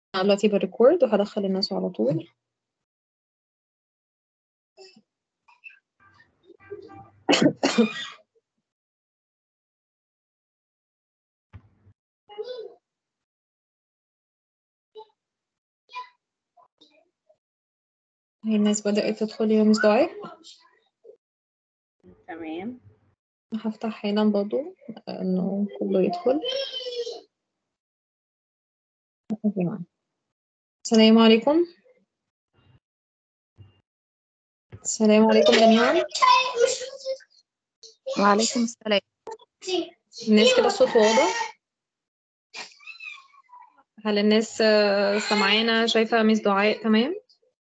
دلوقتي بريكورد وهدخل الناس على طول هي الناس بدأت تدخل يا مس دعاء تمام هفتح حالا برضو انه كله يدخل السلام عليكم السلام عليكم جميعا وعليكم السلام الناس كده الصوت واضح هل الناس آه، سامعانا شايفة مس دعاء تمام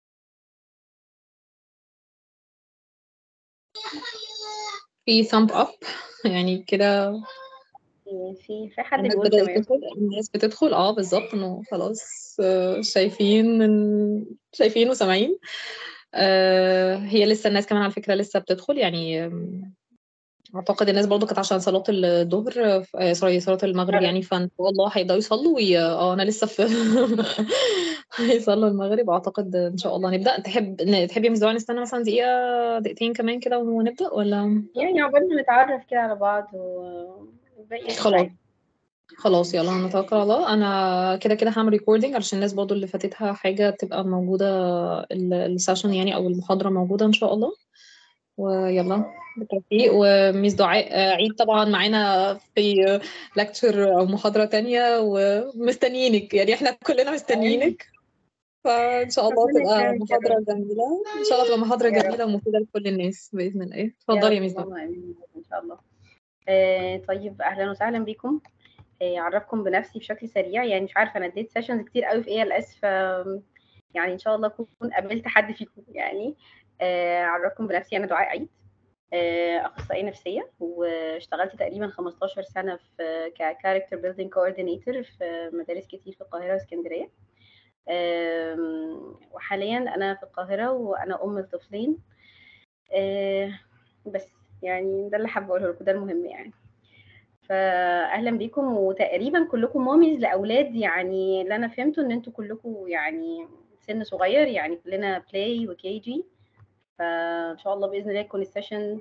في ثامب اب يعني كده في في في حد الناس بيقول بدأت تمام تدخل الناس بتدخل اه بالظبط انه خلاص آه، شايفين من شايفين وسامعين آه، هي لسه الناس كمان على فكرة لسه بتدخل يعني آم، اعتقد الناس برضو كانت عشان صلاة الظهر آه، سوري صلاة المغرب يعني فان شاء الله هيبدأوا يصلوا وي... اه انا لسه في هيصلوا المغرب اعتقد ان شاء الله نبدأ تحب ن- تحبي يا مس دعاء نستنى مثلا دقيقة دقيقتين كمان كده ونبدأ ولا يعني عقبال ما نتعرف كده على بعض وباقي خلاص خلاص يلا نتوكل على الله انا كده كده هعمل ريكوردنج علشان الناس برضو اللي فاتتها حاجه تبقى موجوده ال- السيشن يعني او المحاضره موجوده ان شاء الله ويلا بالتوفيق وميس دعاء آه، عيد طبعا معانا في لكتشر او محاضره تانية ومستنيينك يعني احنا كلنا مستنيينك فان شاء الله ربنا تبقى يكرمك يا محاضره رب. جميله ان شاء الله تبقى محاضره يا رب. جميله ومفيده لكل الناس باذن الله يا اتفضلي يا رب ميس دعاء اللهم امين ان شاء الله آه طيب اهلا وسهلا بكم آه، اعرفكم بنفسي بشكل سريع يعني مش عارفه انا اديت سيشنز كتير قوي في اي ال اس ف يعني ان شاء الله اكون قابلت حد فيكم يعني آه، اعرفكم بنفسي انا دعاء عيد آه، اخصائيه نفسيه واشتغلت تقريبا 15 سنه في ككاركتر بيلدينج كوردينيتور في مدارس كتير في القاهره واسكندريه آم، وحاليا انا في القاهره وانا ام لطفلين آه، بس يعني ده اللي حابه اقوله لكم ده المهم يعني فاهلا بيكم وتقريبا كلكم ماميز لاولاد يعني اللي انا فهمته ان انتوا كلكم يعني سن صغير يعني كلنا بلاي وكي جي فان شاء الله باذن الله يكون السيشن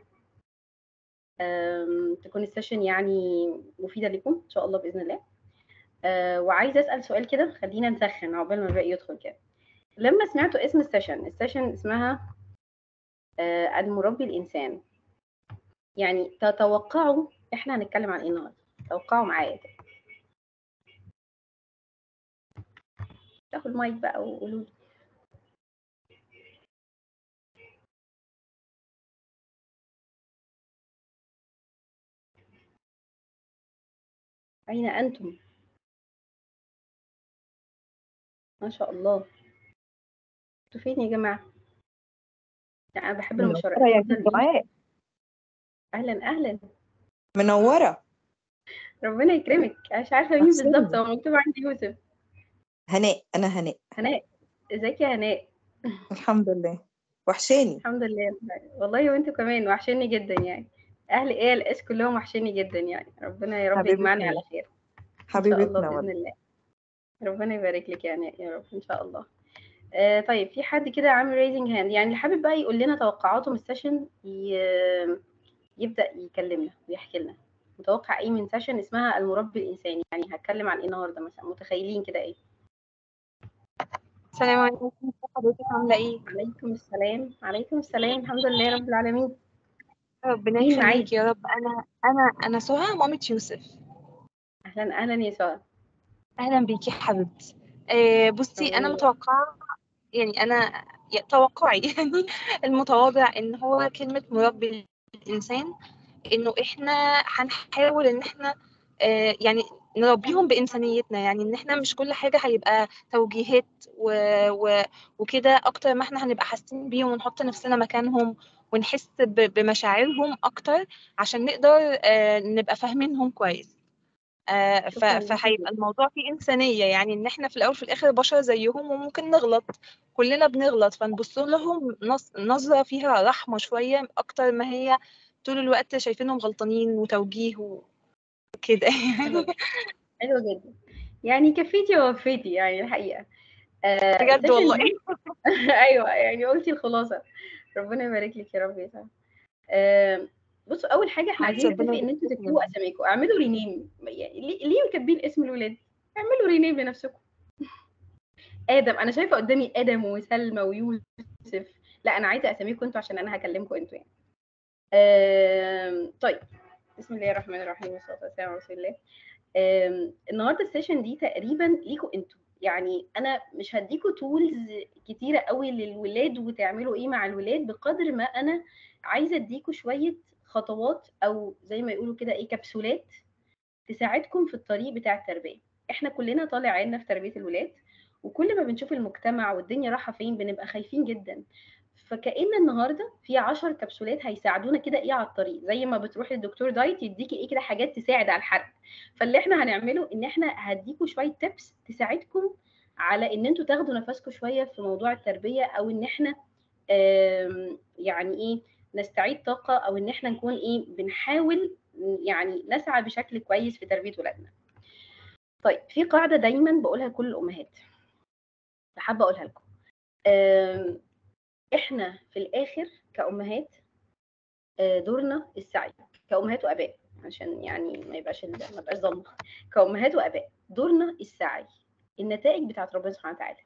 أم، تكون السيشن يعني مفيده لكم ان شاء الله باذن الله أه، وعايزه اسال سؤال كده خلينا نسخن عقبال ما الباقي يدخل كده لما سمعتوا اسم السيشن السيشن اسمها أه، المربي الانسان يعني تتوقعوا احنا هنتكلم عن ايه النهارده توقعوا معايا كده تاخد المايك بقى وقولوا لي أين أنتم؟ ما شاء الله انتوا فين يا جماعة؟ لا أنا بحب المشاركة منورة يا اتفضل ميس دعاء أهلا أهلا منورة ربنا يكرمك أنا مش عارفة مين أحسن. بالظبط هو مكتوب عندي يوسف هناء أنا هناء هناء ازيك يا هناء الحمد لله وحشاني الحمد لله والله وانتوا كمان وحشاني جدا يعني أهل إيه الإس كلهم وحشاني جدا يعني ربنا يا رب حبيبتنا. يجمعنا على خير إن شاء الله حبيبتنا بإذن والله الله ربنا يبارك لك يا هناء يا رب إن شاء الله آه طيب في حد كده عامل ريزنج هاند يعني اللي حابب بقى يقول لنا توقعاته من السيشن ي- يبدأ يكلمنا ويحكي لنا متوقع ايه من سيشن اسمها المربي الانساني يعني هتكلم عن ايه النهارده مثلا متخيلين كده ايه السلام عليكم حضرتك عاملة ايه؟ عليكم السلام عليكم السلام الحمد لله رب العالمين ربنا مين معايا؟ يخليك يا رب أنا أنا أنا سهى مامة يوسف اهلا اهلا يا ساره أهلا بيكي حبيبتي آه بصي ربنا أنا يبارك. متوقعة يعني أنا ي- توقعي يعني المتواضع إن هو كلمة مربي الإنسان إنه إحنا هنحاول إن إحنا آه يعني نربيهم بإنسانيتنا يعني إن إحنا مش كل حاجة هيبقى توجيهات و... و... وكده أكتر ما إحنا هنبقى حاسين بيهم ونحط نفسنا مكانهم ونحس ب... بمشاعرهم أكتر عشان نقدر آه نبقى فاهمينهم كويس آه، ف- شكراً ليكي فهيبقى الموضوع فيه إنسانية يعني إن إحنا في الأول في الآخر بشر زيهم وممكن نغلط كلنا بنغلط فنبص لهم نص- نظرة فيها رحمة شوية أكتر ما هي طول الوقت شايفينهم غلطانين وتوجيه وكده حلو يعني حلو جدا يعني كفيتي ووفيتي يعني الحقيقه آه، بجد السيشن والله دي ايوه يعني قلتي الخلاصه ربنا يبارك لك يا رب يا سلام آه، بصوا اول حاجه احنا معلش عايزين ربنا نتفق ان يبارك انتوا فيك. تكتبوا اساميكم اعملوا رينيم يعني ليه ليه كاتبين اسم الولاد اعملوا رينيم لنفسكم ادم انا شايفه قدامي ادم وسلمى ويوسف لا انا عايزه اساميكم انتوا عشان انا هكلمكم انتوا يعني آم، طيب بسم الله الرحمن الرحيم والصلاه والسلام على رسول الله آم، النهارده السيشن دي تقريبا ليكوا انتوا يعني انا مش هديكوا تولز كتيره قوي للولاد وتعملوا ايه مع الولاد بقدر ما انا عايزه اديكوا شويه خطوات او زي ما يقولوا كده ايه كبسولات تساعدكم في الطريق بتاع التربيه احنا كلنا طالع عيننا في تربيه الولاد وكل ما بنشوف المجتمع والدنيا رايحه فين بنبقى خايفين جدا فكأن النهارده في 10 كبسولات هيساعدونا كده ايه على الطريق زي ما بتروحي للدكتور دايت يديكي ايه كده حاجات تساعد على الحرق فاللي احنا هنعمله ان احنا هديكوا شويه تيبس تساعدكم على ان انتوا تاخدوا نفسكم شويه في موضوع التربيه او ان احنا آم، يعني ايه نستعيد طاقه او ان احنا نكون ايه بنحاول يعني نسعى بشكل كويس في تربيه ولادنا طيب في قاعده دايما بقولها لكل الامهات فحابه اقولها لكم آم، احنا في الاخر كامهات آه، دورنا السعي كامهات واباء عشان يعني ما يبقاش ال- ما يبقاش ظلم كامهات واباء دورنا السعي النتائج بتاعت ربنا سبحانه وتعالى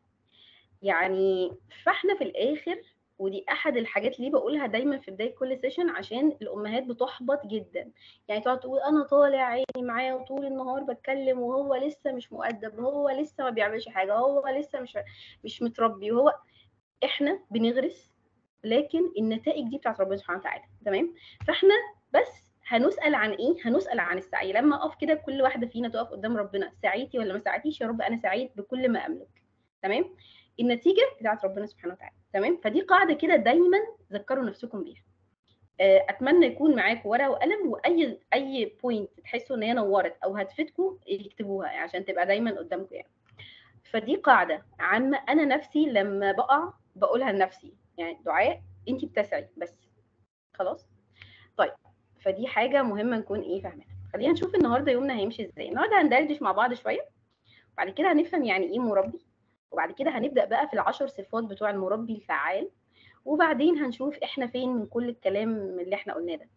يعني فاحنا في الاخر ودي احد الحاجات اللي بقولها دايما في بدايه كل سيشن عشان الامهات بتحبط جدا يعني تقعد تقول انا طالع عيني معاه وطول النهار بتكلم وهو لسه مش مؤدب وهو لسه ما بيعملش حاجه هو لسه مش مش متربي وهو احنا بنغرس لكن النتائج دي بتاعت ربنا سبحانه وتعالى تمام فاحنا بس هنسال عن ايه هنسال عن السعي لما اقف كده كل واحده فينا تقف قدام ربنا سعيتي ولا ما سعيتيش يا رب انا سعيت بكل ما املك تمام النتيجه بتاعت ربنا سبحانه وتعالى تمام فدي قاعده كده دايما ذكروا نفسكم بيها آه، اتمنى يكون معاكم ورقه وقلم واي اي بوينت تحسوا ان هي نورت او هتفيدكم اكتبوها عشان تبقى دايما قدامكم يعني فدي قاعده عامه انا نفسي لما بقع بقولها لنفسي يعني دعاء انت بتسعي بس خلاص طيب فدي حاجه مهمه نكون ايه فاهمينها خلينا نشوف النهارده يومنا هيمشي ازاي النهارده هندردش مع بعض شويه وبعد كده هنفهم يعني ايه مربي وبعد كده هنبدا بقى في العشر صفات بتوع المربي الفعال وبعدين هنشوف احنا فين من كل الكلام اللي احنا قلناه ده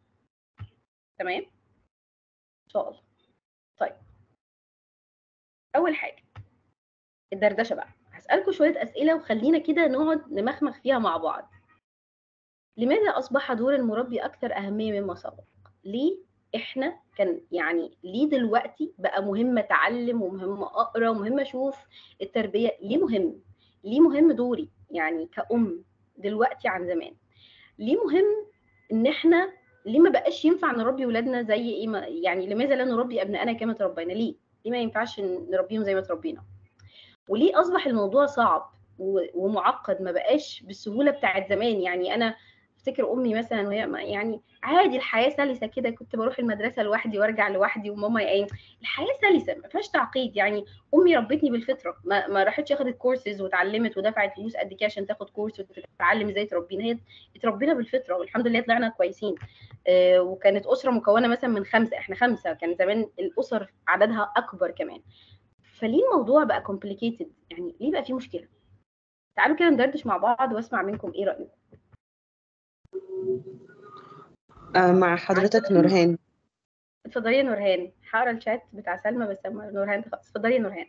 تمام ان شاء الله طيب اول حاجه الدردشه بقى هسالكم شويه اسئله وخلينا كده نقعد نمخمخ فيها مع بعض لماذا اصبح دور المربي اكثر اهميه مما سبق ليه احنا كان يعني ليه دلوقتي بقى مهم اتعلم ومهم اقرا ومهم اشوف التربيه ليه مهم ليه مهم دوري يعني كأم دلوقتي عن زمان ليه مهم ان احنا ليه ما بقاش ينفع نربي ولادنا زي ايه ما يعني لماذا لا نربي ابنائنا كما تربينا ليه ليه ما ينفعش نربيهم زي ما تربينا وليه اصبح الموضوع صعب و- ومعقد ما بقاش بالسهوله بتاعت زمان يعني انا افتكر امي مثلا وهي ما- يعني عادي الحياه سلسه كده كنت بروح المدرسه لوحدي وارجع لوحدي وماما يعني الحياه سلسه ما فيهاش تعقيد يعني امي ربتني بالفطره ما, ما راحتش اخدت كورسز واتعلمت ودفعت فلوس قد كده عشان تاخد كورس وتتعلم ازاي تربينا هي اتربينا بالفطره والحمد لله طلعنا كويسين آه وكانت اسره مكونه مثلا من خمسه احنا خمسه كان زمان الاسر عددها اكبر كمان فليه الموضوع بقى complicated يعني ليه بقى فيه مشكله تعالوا كده ندردش مع بعض واسمع منكم ايه رايكم آه، مع حضرتك نورهان اتفضلي يا نورهان هقرا الشات بتاع سلمى بس أما نورهان خلاص اتفضلي يا نورهان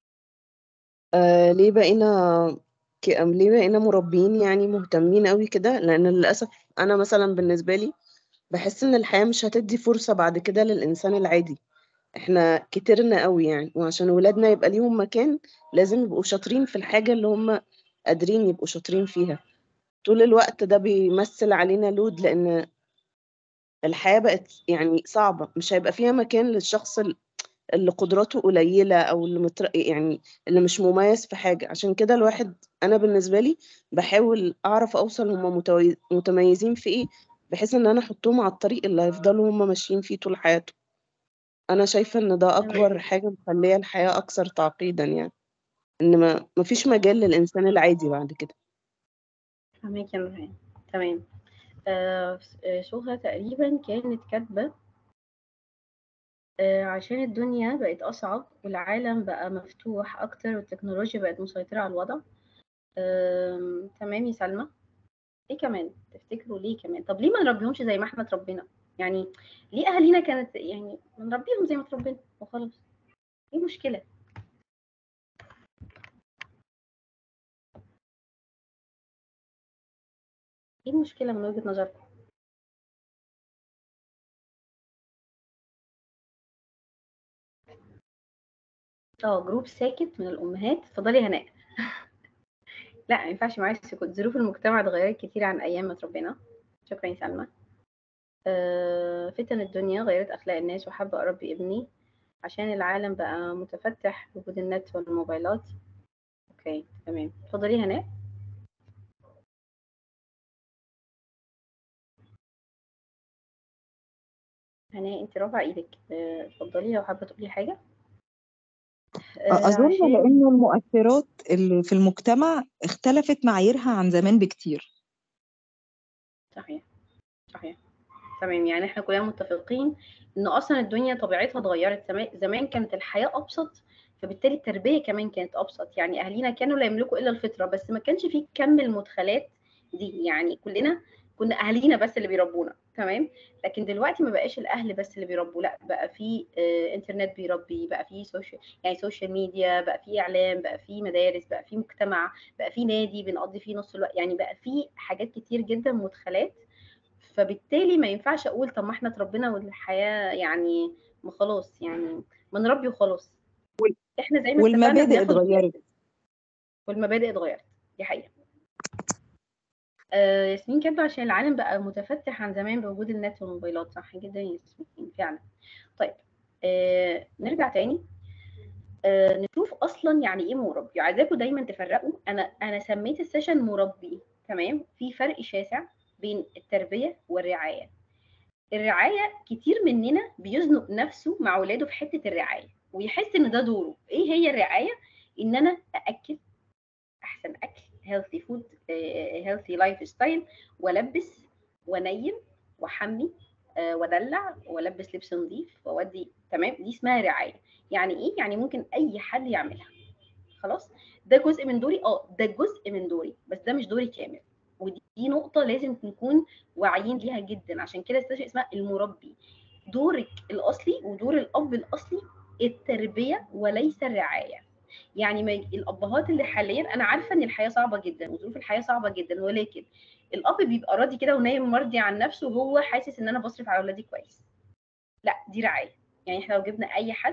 آه ليه بقينا ك... ليه بقينا مربيين يعني مهتمين قوي كده لان للاسف انا مثلا بالنسبه لي بحس ان الحياه مش هتدي فرصه بعد كده للانسان العادي احنا كترنا قوي يعني وعشان ولادنا يبقى ليهم مكان لازم يبقوا شاطرين في الحاجه اللي هم قادرين يبقوا شاطرين فيها طول الوقت ده بيمثل علينا لود لان الحياه بقت يعني صعبه مش هيبقى فيها مكان للشخص ال- اللي قدراته قليلة أو اللي متر... يعني اللي مش مميز في حاجة عشان كده الواحد أنا بالنسبة لي بحاول أعرف أوصل هما متوي... متميزين في إيه بحيث إن أنا أحطهم على الطريق اللي هيفضلوا هما ماشيين فيه طول حياتهم أنا شايفة إن ده أكبر حاجة مخلية الحياة أكثر تعقيدا يعني إن ما مفيش مجال للإنسان العادي بعد كده فهماك يا نورهان تمام آه آه، شوهة تقريبا كانت كاتبة آه، عشان الدنيا بقت أصعب والعالم بقى مفتوح أكتر والتكنولوجيا بقت مسيطرة على الوضع آم، تمام يا سلمى ليه كمان تفتكروا ليه كمان طب ليه ما نربيهمش زي ما احنا اتربينا يعني ليه أهالينا كانت يعني ما نربيهم زي ما اتربينا وخلاص ايه المشكلة ايه المشكلة من وجهة نظركم اه جروب ساكت من الأمهات اتفضلي يا هناء لا ما ينفعش معايا السكوت ظروف المجتمع اتغيرت كتير عن أيام ما اتربينا شكرا يا سلمى آه، فتن الدنيا غيرت أخلاق الناس وحابة أربي ابني عشان العالم بقى متفتح بوجود النت والموبايلات اوكي تمام اتفضلي يا هناء هناء انت رافعة ايدك آه، اتفضلي لو حابة تقولي حاجة آه، أظن عشان لأن المؤثرات اللي في المجتمع اختلفت معاييرها عن زمان بكتير صحيح صحيح تمام يعني احنا كلنا متفقين ان اصلا الدنيا طبيعتها اتغيرت زمان زمان كانت الحياة ابسط فبالتالي التربية كمان كانت ابسط يعني اهالينا كانوا لا يملكوا الا الفطرة بس ما كانش فيه كم المدخلات دي يعني كلنا كنا اهالينا بس اللي بيربونا تمام لكن دلوقتي ما بقاش الاهل بس اللي بيربوا لا بقى في آه، انترنت بيربي بقى في سوشيال يعني سوشيال ميديا بقى في اعلام بقى في مدارس بقى في مجتمع بقى في نادي بنقضي فيه نص الوقت يعني بقى في حاجات كتير جدا مدخلات فبالتالي ما ينفعش اقول طب ما احنا اتربينا والحياه يعني ما خلاص يعني ما نربي وخلاص وال- احنا زي ما اتفقنا والمبادئ بناخد اتغيرت والمبادئ اتغيرت دي حقيقه آه ياسمين كاتبه عشان العالم بقى متفتح عن زمان بوجود النت والموبايلات صح جدا يا ياسمين فعلا طيب آه نرجع تاني آه نشوف اصلا يعني ايه مربي عايزاكم دايما تفرقوا انا انا سميت السيشن مربي تمام في فرق شاسع بين التربيه والرعايه الرعايه كتير مننا بيزنق نفسه مع اولاده في حته الرعايه ويحس ان ده دوره ايه هي الرعايه ان انا ااكل احسن اكل healthy food آه، healthy لايف ستايل والبس وانيم واحمي آه، وادلع والبس لبس نظيف واودي تمام دي اسمها رعايه يعني ايه يعني ممكن اي حد يعملها خلاص ده جزء من دوري اه ده جزء من دوري بس ده مش دوري كامل ودي دي نقطة لازم نكون واعيين ليها جدا عشان كده السيشن اسمها المربي دورك الأصلي ودور الأب الأصلي التربية وليس الرعاية يعني ما الأبهات اللي حاليا أنا عارفة إن الحياة صعبة جدا وظروف الحياة صعبة جدا ولكن الأب بيبقى راضي كده ونايم مرضي عن نفسه وهو حاسس إن أنا بصرف على أولادي كويس لا دي رعاية يعني إحنا لو جبنا أي حد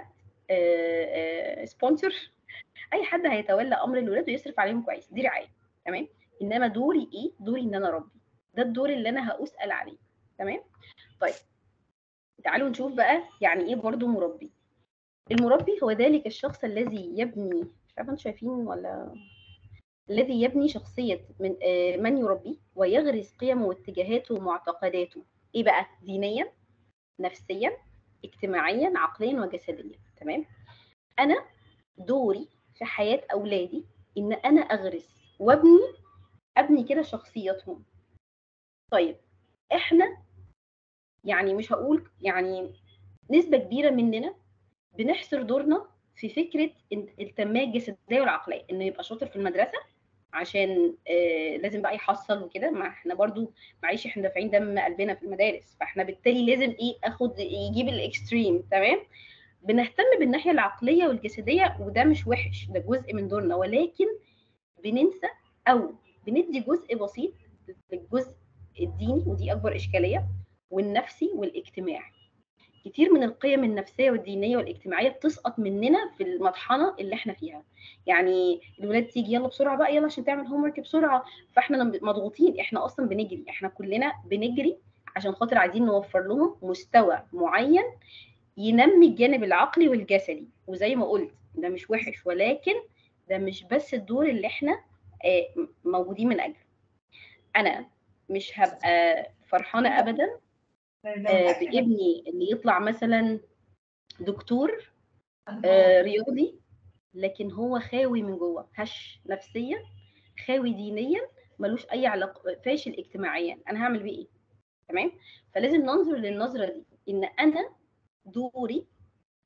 سبونسر اي حد هيتولى امر الولاد ويصرف عليهم كويس دي رعايه تمام انما دوري ايه دوري ان انا اربي ده الدور اللي انا هاسال عليه تمام طيب تعالوا نشوف بقى يعني ايه برضو مربي المربي هو ذلك الشخص الذي يبني مش عارفه انتوا شايفين ولا الذي يبني شخصية من آه، من يربيه ويغرس قيمه واتجاهاته ومعتقداته ايه بقى دينيا نفسيا اجتماعيا عقليا وجسديا تمام انا دوري في حياة أولادي إن أنا أغرس وأبني أبني كده شخصيتهم طيب إحنا يعني مش هقول يعني نسبة كبيرة مننا بنحصر دورنا في فكرة إن التنمية الجسدية والعقلية إنه يبقى شاطر في المدرسة عشان آه لازم بقى يحصل وكده ما احنا برضو معلش احنا دافعين دم قلبنا في المدارس فاحنا بالتالي لازم ايه اخد يجيب الاكستريم تمام بنهتم بالناحيه العقليه والجسديه وده مش وحش ده جزء من دورنا ولكن بننسى او بندي جزء بسيط للجزء الديني ودي اكبر اشكاليه والنفسي والاجتماعي كتير من القيم النفسيه والدينيه والاجتماعيه بتسقط مننا في المطحنه اللي احنا فيها يعني الولاد تيجي يلا بسرعه بقى يلا عشان تعمل هوم ورك بسرعه فاحنا مضغوطين احنا اصلا بنجري احنا كلنا بنجري عشان خاطر عايزين نوفر لهم مستوى معين ينمي الجانب العقلي والجسدي وزي ما قلت ده مش وحش ولكن ده مش بس الدور اللي احنا آه، موجودين من اجله انا مش هبقى فرحانه ابدا آه، بابني اللي يطلع مثلا دكتور آه، رياضي لكن هو خاوي من جوه هش نفسيا خاوي دينيا ملوش اي علاقه فاشل اجتماعيا انا هعمل بيه ايه تمام فلازم ننظر للنظره دي ان انا دوري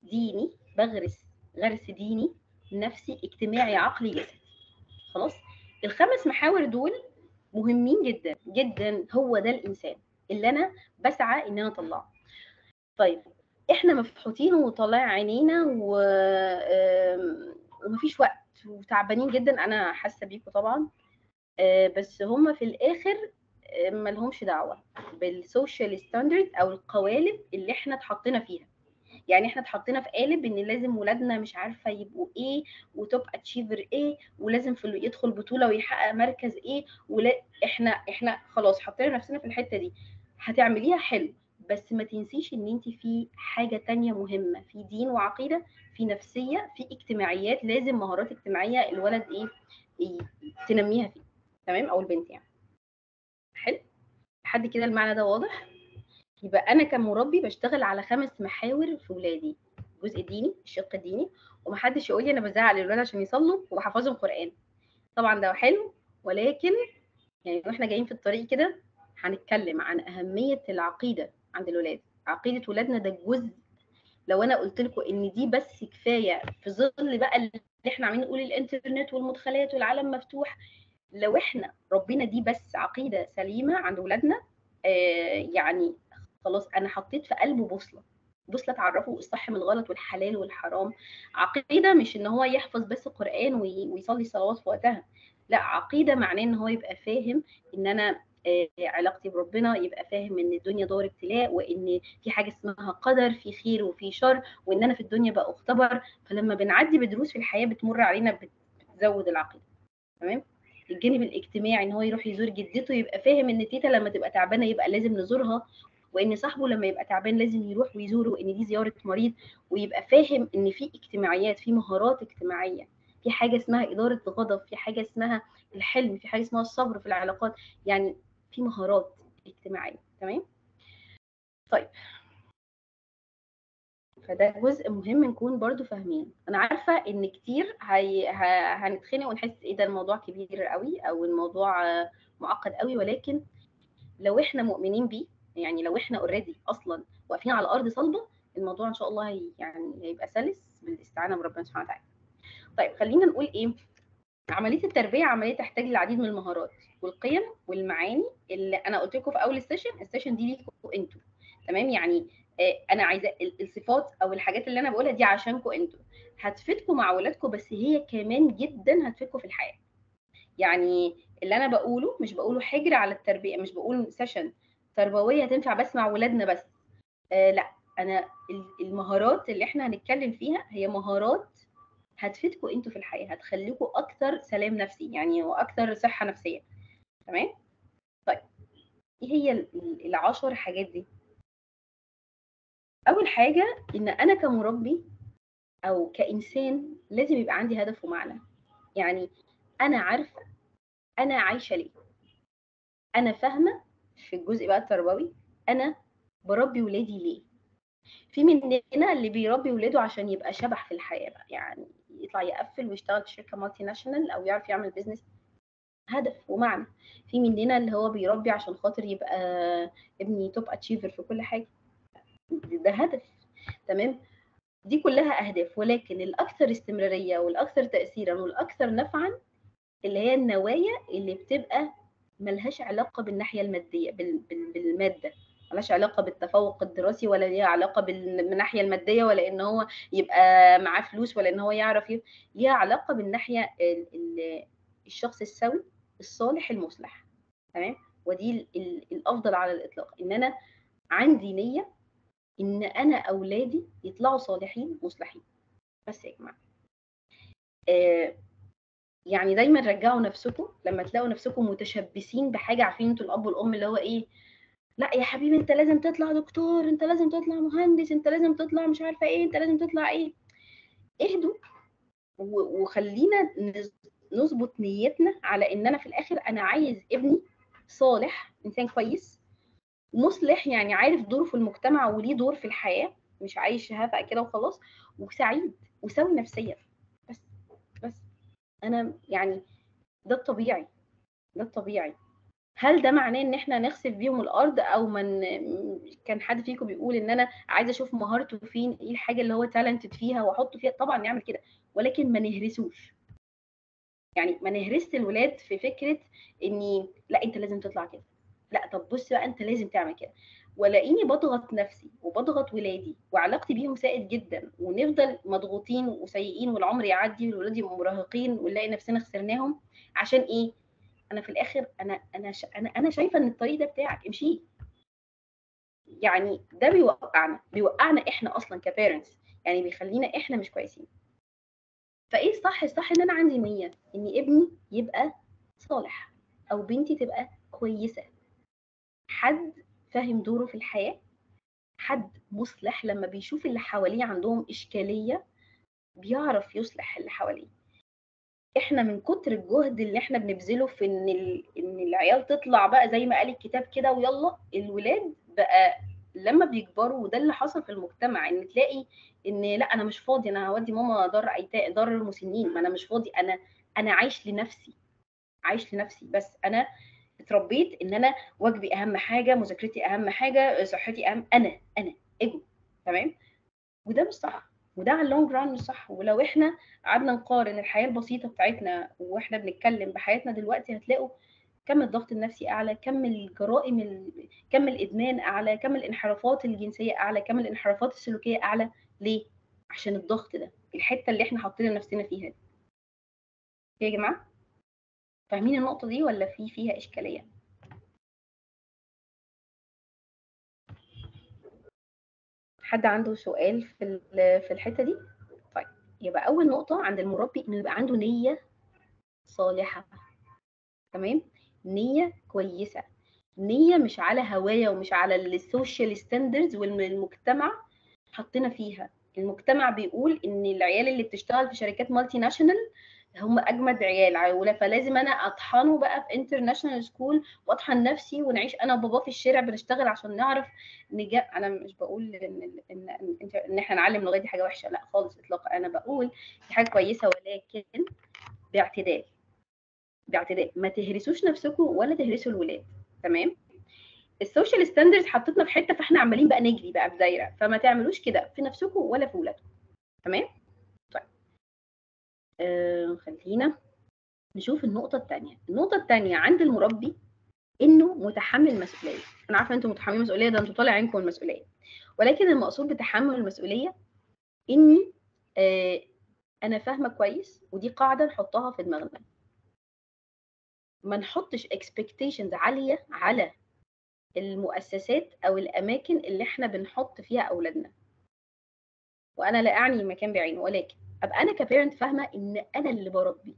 ديني بغرس غرس ديني نفسي اجتماعي عقلي جسدي خلاص الخمس محاور دول مهمين جدا جدا هو ده الانسان اللي انا بسعى ان انا اطلعه طيب احنا مفحوطين وطالع عينينا و... آم، ومفيش وقت وتعبانين جدا انا حاسه بيكم طبعا آه، بس هم في الاخر آه، ملهمش دعوه بالسوشيال ستاندرد او القوالب اللي احنا اتحطينا فيها يعني احنا اتحطينا في قالب ان لازم ولادنا مش عارفه يبقوا ايه وتوب اتشيفر ايه ولازم في يدخل بطوله ويحقق مركز ايه ولا احنا احنا خلاص حطينا نفسنا في الحته دي هتعمليها حلو بس ما تنسيش ان انت في حاجه تانية مهمه في دين وعقيده في نفسيه في اجتماعيات لازم مهارات اجتماعيه الولد ايه ي- تنميها فيه تمام او البنت يعني حلو لحد كده المعنى ده واضح يبقى انا كمربي بشتغل على خمس محاور في ولادي الجزء الديني الشق الديني ومحدش يقول لي انا بزعق للولاد عشان يصلوا وبحفظهم قران طبعا ده حلو ولكن يعني واحنا جايين في الطريق كده هنتكلم عن اهميه العقيده عند الولاد عقيده ولادنا ده جزء لو انا قلت لكم ان دي بس كفايه في ظل بقى اللي احنا عاملين نقول الانترنت والمدخلات والعالم مفتوح لو احنا ربنا دي بس عقيده سليمه عند ولادنا آه يعني خلاص انا حطيت في قلبه بوصله بوصله تعرفه الصح من الغلط والحلال والحرام عقيده مش ان هو يحفظ بس قران وي- ويصلي صلوات في وقتها لا عقيده معناه ان هو يبقى فاهم ان انا آه، علاقتي بربنا يبقى فاهم ان الدنيا دار ابتلاء وان في حاجه اسمها قدر في خير وفي شر وان انا في الدنيا بقى اختبر فلما بنعدي بدروس في الحياه بتمر علينا بت- بتزود العقيده تمام الجانب الاجتماعي ان هو يروح يزور جدته يبقى فاهم ان تيتا لما تبقى تعبانه يبقى لازم نزورها وان صاحبه لما يبقى تعبان لازم يروح ويزوره وان دي زياره مريض ويبقى فاهم ان في اجتماعيات في مهارات اجتماعيه في حاجه اسمها اداره غضب في حاجه اسمها الحلم في حاجه اسمها الصبر في العلاقات يعني في مهارات اجتماعيه تمام طيب فده جزء مهم نكون برضو فاهمين انا عارفه ان كتير هي... ه... هنتخنق ونحس ايه ده الموضوع كبير قوي او الموضوع آه، معقد قوي ولكن لو احنا مؤمنين بيه يعني لو احنا اوريدي اصلا واقفين على ارض صلبه الموضوع ان شاء الله هي يعني هيبقى سلس بالاستعانه بربنا سبحانه وتعالى طيب خلينا نقول ايه عمليه التربيه عمليه تحتاج للعديد من المهارات والقيم والمعاني اللي انا قلت لكم في اول السيشن السيشن دي ليكم انتوا تمام يعني آه، انا عايزه ال- الصفات او الحاجات اللي انا بقولها دي عشانكم انتوا هتفيدكم مع اولادكم بس هي كمان جدا هتفيدكم في الحياه يعني اللي انا بقوله مش بقوله حجر على التربيه مش بقول سيشن تربويه تنفع بس مع ولادنا بس آه لا انا ال- المهارات اللي احنا هنتكلم فيها هي مهارات هتفيدكم انتوا في الحياه هتخليكم اكتر سلام نفسي يعني واكتر صحه نفسيه تمام طيب ايه هي ال- ال- العشر حاجات دي اول حاجه ان انا كمربي او كانسان لازم يبقى عندي هدف ومعنى يعني انا عارفه انا عايشه ليه انا فاهمه في الجزء بقى التربوي انا بربي ولادي ليه في مننا اللي بيربي ولاده عشان يبقى شبح في الحياه بقى يعني يطلع يقفل ويشتغل في شركه مالتي ناشونال او يعرف يعمل بيزنس هدف ومعنى في مننا اللي هو بيربي عشان خاطر يبقى ابني توب اتشيفر في كل حاجه ده هدف تمام دي كلها اهداف ولكن الاكثر استمراريه والاكثر تاثيرا والاكثر نفعا اللي هي النوايا اللي بتبقى ملهاش علاقه بالناحيه الماديه بال- بال- بالماده ملهاش علاقه بالتفوق الدراسي ولا ليها علاقه بال- بالناحيه الماديه ولا ان هو يبقى معاه فلوس ولا ان هو يعرف ي... ليها علاقه بالناحيه ال... ال... الشخص السوي الصالح المصلح تمام ودي ال... ال... الافضل على الاطلاق ان انا عندي نيه ان انا اولادي يطلعوا صالحين مصلحين بس يا جماعه آه يعني دايما رجعوا نفسكم لما تلاقوا نفسكم متشبثين بحاجه عارفين انتوا الاب والام اللي هو ايه لا يا حبيبي انت لازم تطلع دكتور انت لازم تطلع مهندس انت لازم تطلع مش عارفه ايه انت لازم تطلع ايه اهدوا و- وخلينا نز- نظبط نيتنا على ان انا في الاخر انا عايز ابني صالح انسان كويس مصلح يعني عارف دوره في المجتمع وليه دور في الحياه مش عايش هفق كده وخلاص وسعيد وسوي نفسيا بس بس انا يعني ده الطبيعي ده الطبيعي هل ده معناه ان احنا نخسف بيهم الارض او من كان حد فيكم بيقول ان انا عايزه اشوف مهارته فين ايه الحاجه اللي هو تالنتد فيها واحطه فيها طبعا نعمل كده ولكن ما نهرسوش يعني ما نهرس الولاد في فكره اني لا انت لازم تطلع كده لا طب بص بقى انت لازم تعمل كده ولاقيني بضغط نفسي وبضغط ولادي وعلاقتي بيهم سائد جدا ونفضل مضغوطين وسيئين والعمر يعدي والولاد يبقوا مراهقين ونلاقي نفسنا خسرناهم عشان ايه انا في الاخر انا انا ش... انا انا شايفه ان الطريق ده بتاعك امشيه يعني ده بيوقعنا بيوقعنا احنا اصلا كبيرنتس يعني بيخلينا احنا مش كويسين فايه الصح الصح ان انا عندي نيه ان ابني يبقى صالح او بنتي تبقى كويسه حد فاهم دوره في الحياه حد مصلح لما بيشوف اللي حواليه عندهم اشكاليه بيعرف يصلح اللي حواليه احنا من كتر الجهد اللي احنا بنبذله في ان ال... ان العيال تطلع بقى زي ما قال الكتاب كده ويلا الولاد بقى لما بيكبروا وده اللي حصل في المجتمع ان تلاقي ان لا انا مش فاضي انا هودي ماما دار ايتام دار المسنين ما انا مش فاضي انا انا عايش لنفسي عايش لنفسي بس انا اتربيت ان انا واجبي اهم حاجه مذاكرتي اهم حاجه صحتي اهم انا انا ايجو تمام وده مش صح وده على اللونج ران مش صح ولو احنا قعدنا نقارن الحياه البسيطه بتاعتنا واحنا بنتكلم بحياتنا دلوقتي هتلاقوا كم الضغط النفسي اعلى كم الجرائم ال... كم الادمان اعلى كم الانحرافات الجنسيه اعلى كم الانحرافات السلوكيه اعلى ليه عشان الضغط ده الحته اللي احنا حاطين نفسنا فيها دي يا جماعه فاهمين النقطه دي ولا في فيها اشكاليه حد عنده سؤال في في الحته دي طيب يبقى اول نقطه عند المربي انه يبقى عنده نيه صالحه تمام نيه كويسه نيه مش على هوايه ومش على السوشيال ستاندردز والمجتمع حطينا فيها المجتمع بيقول ان العيال اللي بتشتغل في شركات مالتي ناشونال هم اجمد عيال عيوله فلازم انا اطحنه بقى في انترناشونال سكول واطحن نفسي ونعيش انا وباباه في الشارع بنشتغل عشان نعرف نجا انا مش بقول ان ان ان, إن احنا نعلم لغايه دي حاجه وحشه لا خالص اطلاقا انا بقول دي حاجه كويسه ولكن باعتدال باعتدال ما تهرسوش نفسكم ولا تهرسوا الولاد تمام السوشيال ستاندردز حطتنا في حته فاحنا عمالين بقى نجري بقى في دايره فما تعملوش كده في نفسكم ولا في ولادكم تمام طيب آه خلينا نشوف النقطه الثانيه النقطه الثانيه عند المربي انه متحمل مسؤوليه انا عارفه انتم متحملين مسؤوليه ده انتوا طالع عينكم المسؤوليه ولكن المقصود بتحمل المسؤوليه اني آه انا فاهمه كويس ودي قاعده نحطها في دماغنا ما نحطش expectations عاليه على المؤسسات او الاماكن اللي احنا بنحط فيها اولادنا وانا لا اعني مكان بعينه ولكن ابقى انا كبيرنت فاهمه ان انا اللي بربي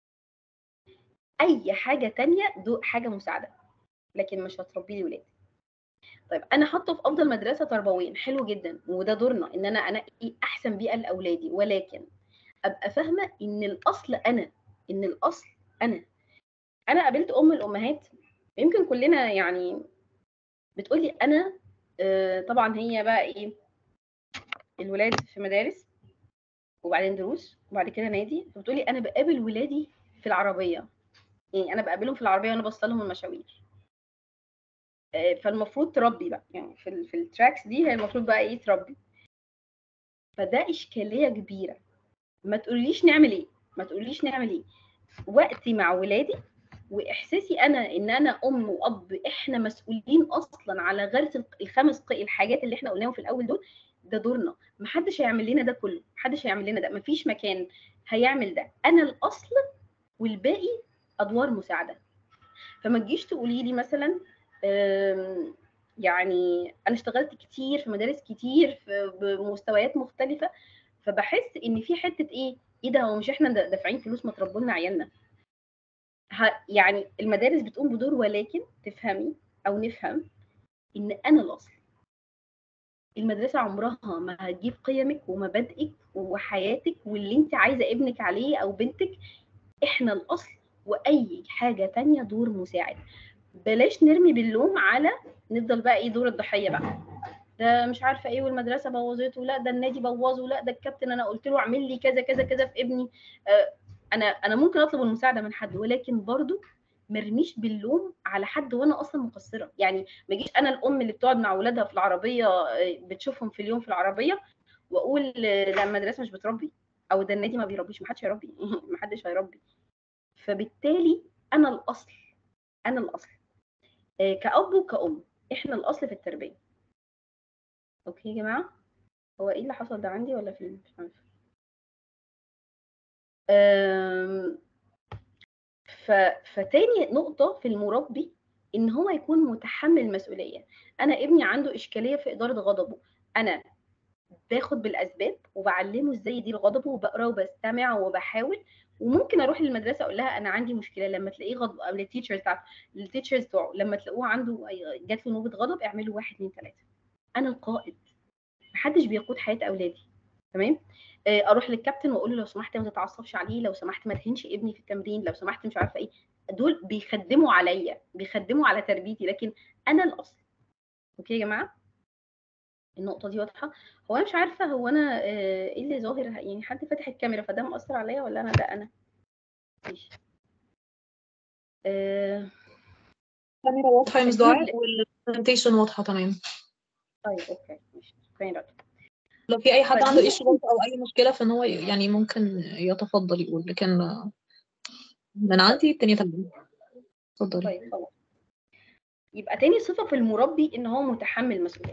اي حاجه تانية دو حاجه مساعده لكن مش هتربي لي ولادي طيب انا حاطه في افضل مدرسه تربويا حلو جدا وده دورنا ان انا انقي احسن بيئه لاولادي ولكن ابقى فاهمه ان الاصل انا ان الاصل انا انا قابلت ام الامهات يمكن كلنا يعني بتقولي انا آه طبعا هي بقى ايه الولاد في مدارس وبعدين دروس وبعد كده نادي فبتقولي انا بقابل ولادي في العربيه يعني انا بقابلهم في العربيه وانا بوصلهم المشاوير آه فالمفروض تربي بقى يعني في ال في التراكس دي هي المفروض بقى ايه تربي فده اشكاليه كبيره ما تقوليش نعمل ايه ما تقوليش نعمل ايه وقتي مع ولادي واحساسي انا ان انا ام واب احنا مسؤولين اصلا على غرس الخمس الحاجات اللي احنا قلناهم في الاول دول ده دورنا محدش هيعمل لنا ده كله محدش هيعمل لنا ده مفيش مكان هيعمل ده انا الاصل والباقي ادوار مساعده فما تجيش تقولي لي مثلا يعني انا اشتغلت كتير في مدارس كتير في بمستويات مختلفه فبحس ان في حته ايه ايه ده هو مش احنا دافعين فلوس ما تربوا لنا عيالنا يعني المدارس بتقوم بدور ولكن تفهمي او نفهم ان انا الاصل المدرسة عمرها ما هتجيب قيمك ومبادئك وحياتك واللي انت عايزة ابنك عليه او بنتك احنا الاصل واي حاجة تانية دور مساعد بلاش نرمي باللوم على نفضل بقى ايه دور الضحية بقى ده مش عارفه ايه والمدرسه بوظته لا ده النادي بوظه لا ده الكابتن انا قلت له اعمل لي كذا كذا كذا في ابني آه انا انا ممكن اطلب المساعده من حد ولكن برضو مرميش باللوم على حد وانا اصلا مقصره يعني ما اجيش انا الام اللي بتقعد مع اولادها في العربيه آه، بتشوفهم في اليوم في العربيه واقول آه، لا المدرسه مش بتربي او ده النادي ما بيربيش محدش هيربي محدش هيربي فبالتالي انا الاصل انا الاصل آه، كأب وكأم احنا الاصل في التربيه اوكي يا جماعه هو ايه اللي حصل ده عندي ولا فين مش عارفه أم، ف... فتاني نقطة في المربي إن هو يكون متحمل مسؤولية أنا ابني عنده إشكالية في إدارة غضبه أنا باخد بالأسباب وبعلمه إزاي يدير غضبه وبقرا وبستمع وبحاول وممكن أروح للمدرسة أقول لها أنا عندي مشكلة لما تلاقيه غضب أو للتيتشرز بتاعته التيتشرز بتوعه لما تلاقوه عنده جات له نوبة غضب اعملوا واحد اتنين تلاتة أنا القائد محدش بيقود حياة أولادي تمام آه، اروح للكابتن واقول له لو سمحت ما تتعصبش عليه لو سمحت ما تهينش ابني في التمرين لو سمحت مش عارفه ايه دول بيخدموا عليا بيخدموا على تربيتي لكن انا الاصل اوكي يا جماعه النقطه دي واضحه هو انا مش عارفه هو انا آه، ايه اللي ظاهر يعني حد فاتح الكاميرا فده مأثر عليا ولا انا ده انا ماشي آه، الكاميرا واضحه يا مس شايفين دعاء والبرزنتيشن واضحه تمام طيب اوكي ماشي شكرا يا دكتور لو في اي حد عنده فدي ايشو او اي مشكله فان هو يعني ممكن يتفضل يقول لكن من عندي الدنيا تمام اتفضلي طيب خلاص يبقى تاني صفة في المربي ان هو متحمل مسؤولية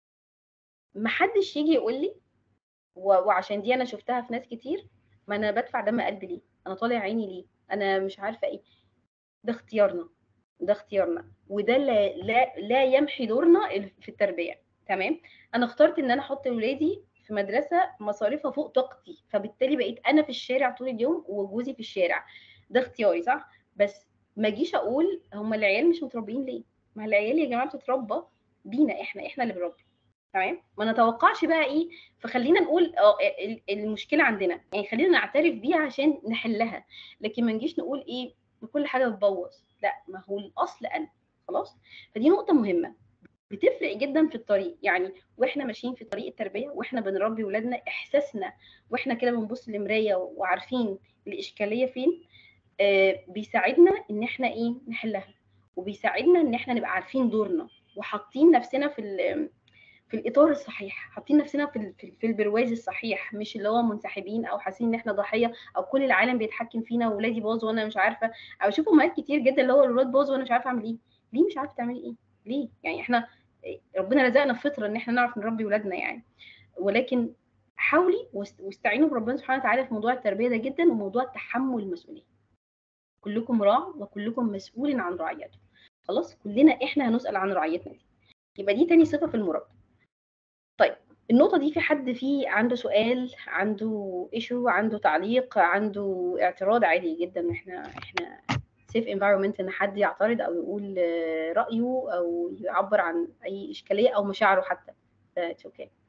محدش يجي يقول لي و- وعشان دي انا شفتها في ناس كتير ما انا بدفع دم قلبي ليه انا طالع عيني ليه انا مش عارفة ايه ده اختيارنا ده اختيارنا وده لا لا, لا يمحي دورنا ال- في التربية تمام انا اخترت ان انا احط ولادي في مدرسة مصاريفها فوق طاقتي فبالتالي بقيت انا في الشارع طول اليوم وجوزي في الشارع ده اختياري صح بس ما اجيش اقول هم العيال مش متربيين ليه ما العيال يا جماعه بتتربى بينا احنا احنا اللي بنربي تمام ما نتوقعش بقى ايه فخلينا نقول اه ال- المشكله عندنا يعني خلينا نعترف بيها عشان نحلها لكن ما نجيش نقول ايه كل حاجه بتبوظ لا ما هو الاصل انا خلاص فدي نقطه مهمه بتفرق جدا في الطريق يعني واحنا ماشيين في طريق التربيه واحنا بنربي ولادنا احساسنا واحنا كده بنبص للمرايه وعارفين الاشكاليه فين آه، بيساعدنا ان احنا ايه نحلها وبيساعدنا ان احنا نبقى عارفين دورنا وحاطين نفسنا في ال- في الاطار الصحيح حاطين نفسنا في ال- في في البرواز الصحيح مش اللي هو منسحبين او حاسين ان احنا ضحيه او كل العالم بيتحكم فينا وولادي باظوا وانا مش عارفه او اشوف امهات كتير جدا اللي هو الولاد باظوا وانا مش عارفه اعمل ايه ليه مش عارفه تعملي ايه ليه يعني احنا ربنا رزقنا فطره ان احنا نعرف نربي ولادنا يعني ولكن حاولي واست- واستعينوا بربنا سبحانه وتعالى في موضوع التربيه ده جدا وموضوع تحمل المسؤوليه كلكم راع وكلكم مسؤول عن رعيته خلاص كلنا احنا هنسأل عن رعيتنا دي يبقى دي تاني صفة في المربي طيب النقطة دي في حد فيه عنده سؤال عنده ايشو عنده تعليق عنده اعتراض عادي جدا احنا احنا سيف انفايرمنت ان حد يعترض او يقول آه، رأيه او يعبر عن اي اشكالية او مشاعره حتى اتس اوكي okay.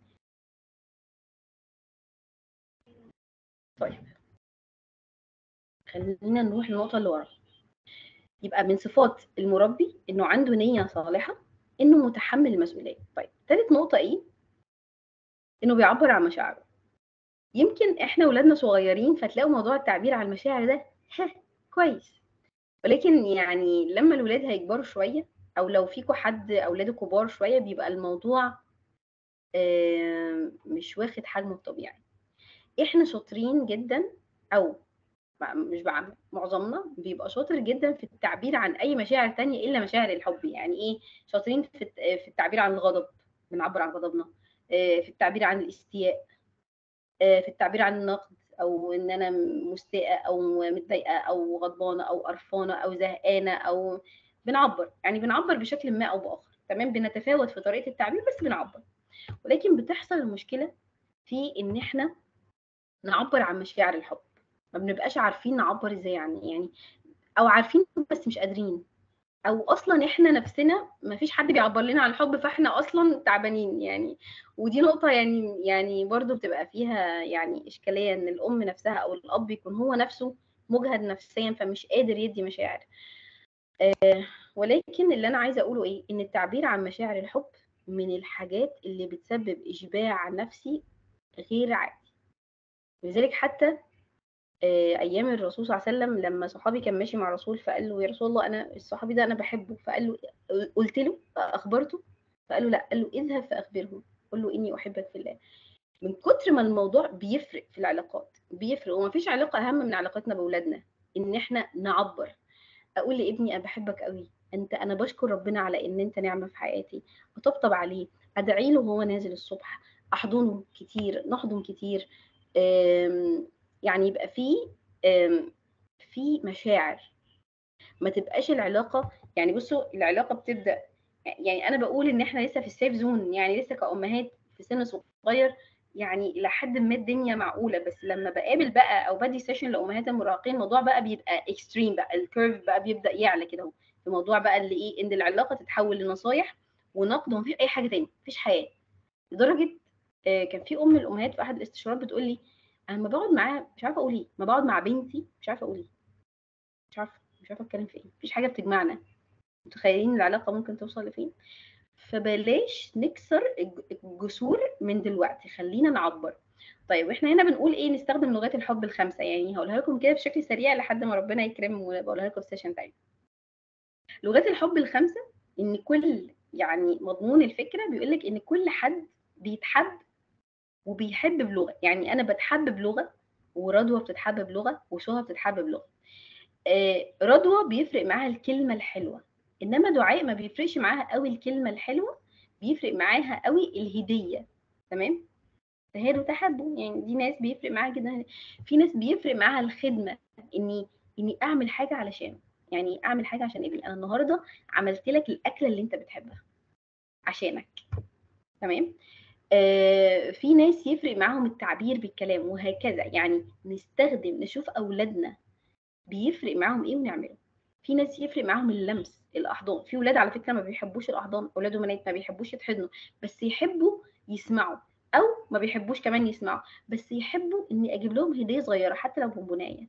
طيب خلينا نروح للنقطة اللي ورا يبقى من صفات المربي انه عنده نية صالحة انه متحمل المسؤولية طيب تالت نقطة ايه انه بيعبر عن مشاعره يمكن احنا ولادنا صغيرين فتلاقوا موضوع التعبير عن المشاعر ده ها كويس ولكن يعني لما الولاد هيكبروا شوية او لو فيكوا حد اولاده كبار شوية بيبقى الموضوع آه، مش واخد حجمه الطبيعي احنا شاطرين جدا او مع- مش بعمم معظمنا بيبقى شاطر جدا في التعبير عن اي مشاعر تانية الا مشاعر الحب يعني ايه شاطرين في الت- في التعبير عن الغضب بنعبر عن غضبنا آه، في التعبير عن الاستياء آه، في التعبير عن النقد او ان انا مستاءة او متضايقة او غضبانة او قرفانة او زهقانة او بنعبر يعني بنعبر بشكل ما او باخر تمام بنتفاوت في طريقة التعبير بس بنعبر ولكن بتحصل المشكلة في ان احنا نعبر عن مشاعر الحب ما بنبقاش عارفين نعبر ازاي يعني يعني او عارفين بس مش قادرين او اصلا احنا نفسنا ما فيش حد بيعبر لنا عن الحب فاحنا اصلا تعبانين يعني ودي نقطة يعني يعني برضو بتبقى فيها يعني اشكالية ان الام نفسها او الاب يكون هو نفسه مجهد نفسيا فمش قادر يدي مشاعر آه ولكن اللي انا عايزة اقوله ايه ان التعبير عن مشاعر الحب من الحاجات اللي بتسبب اشباع نفسي غير عادي لذلك حتى آه، ايام الرسول صلى الله عليه وسلم لما صحابي كان ماشي مع الرسول فقال له يا رسول الله انا الصحابي ده انا بحبه فقال له قلت له اخبرته فقال له لا قال له اذهب فاخبره قل له اني احبك في الله من كتر ما الموضوع بيفرق في العلاقات بيفرق ومفيش علاقه اهم من علاقتنا باولادنا ان احنا نعبر اقول لابني انا بحبك قوي انت انا بشكر ربنا على ان انت نعمه في حياتي اطبطب عليه ادعي له وهو نازل الصبح احضنه كتير نحضن كتير آم، يعني يبقى في آم، في مشاعر ما تبقاش العلاقه يعني بصوا العلاقه بتبدا يعني انا بقول ان احنا لسه في السيف زون يعني لسه كأمهات في سن صغير يعني لحد ما الدنيا معقوله بس لما بقابل بقى او بدي سيشن لامهات المراهقين الموضوع بقى بيبقى اكستريم بقى الكيرف بقى بيبدا يعلى كده اهو في موضوع بقى اللي ايه ان العلاقه تتحول لنصايح ونقد ومفيش اي حاجه تاني مفيش حياه لدرجه آه، كان في ام من الامهات في احد الاستشارات بتقول لي انا لما بقعد معاها مش عارفه اقول ايه ما بقعد مع بنتي مش عارفه اقول ايه مش عارفه مش عارفه اتكلم في ايه مفيش حاجه بتجمعنا متخيلين العلاقه ممكن توصل لفين فبلاش نكسر الج- الجسور من دلوقتي خلينا نعبر طيب واحنا هنا بنقول ايه نستخدم لغات الحب الخمسه يعني هقولها لكم كده بشكل سريع لحد ما ربنا يكرم وبقولها لكم في سيشن تاني لغات الحب الخمسه ان كل يعني مضمون الفكره بيقول لك ان كل حد بيتحب وبيحب بلغه يعني انا بتحب بلغه ورضوى بتتحب بلغه وسهى بتتحب بلغه آه رضوى بيفرق معاها الكلمه الحلوه انما دعاء ما بيفرقش معاها قوي الكلمه الحلوه بيفرق معاها قوي الهديه تمام تهادوا تحبوا يعني دي ناس بيفرق معاها جدا في ناس بيفرق معاها الخدمه اني اني اعمل حاجه علشان يعني اعمل حاجه عشان ابني انا النهارده عملت لك الاكله اللي انت بتحبها عشانك تمام آه في ناس يفرق معاهم التعبير بالكلام وهكذا يعني نستخدم نشوف اولادنا بيفرق معاهم ايه ونعمله في ناس يفرق معاهم اللمس الاحضان في ولاد على فكره ما بيحبوش الاحضان اولاد وبنات ما بيحبوش يتحضنوا بس يحبوا يسمعوا او ما بيحبوش كمان يسمعوا بس يحبوا اني اجيب لهم هديه صغيره حتى لو بونبونايه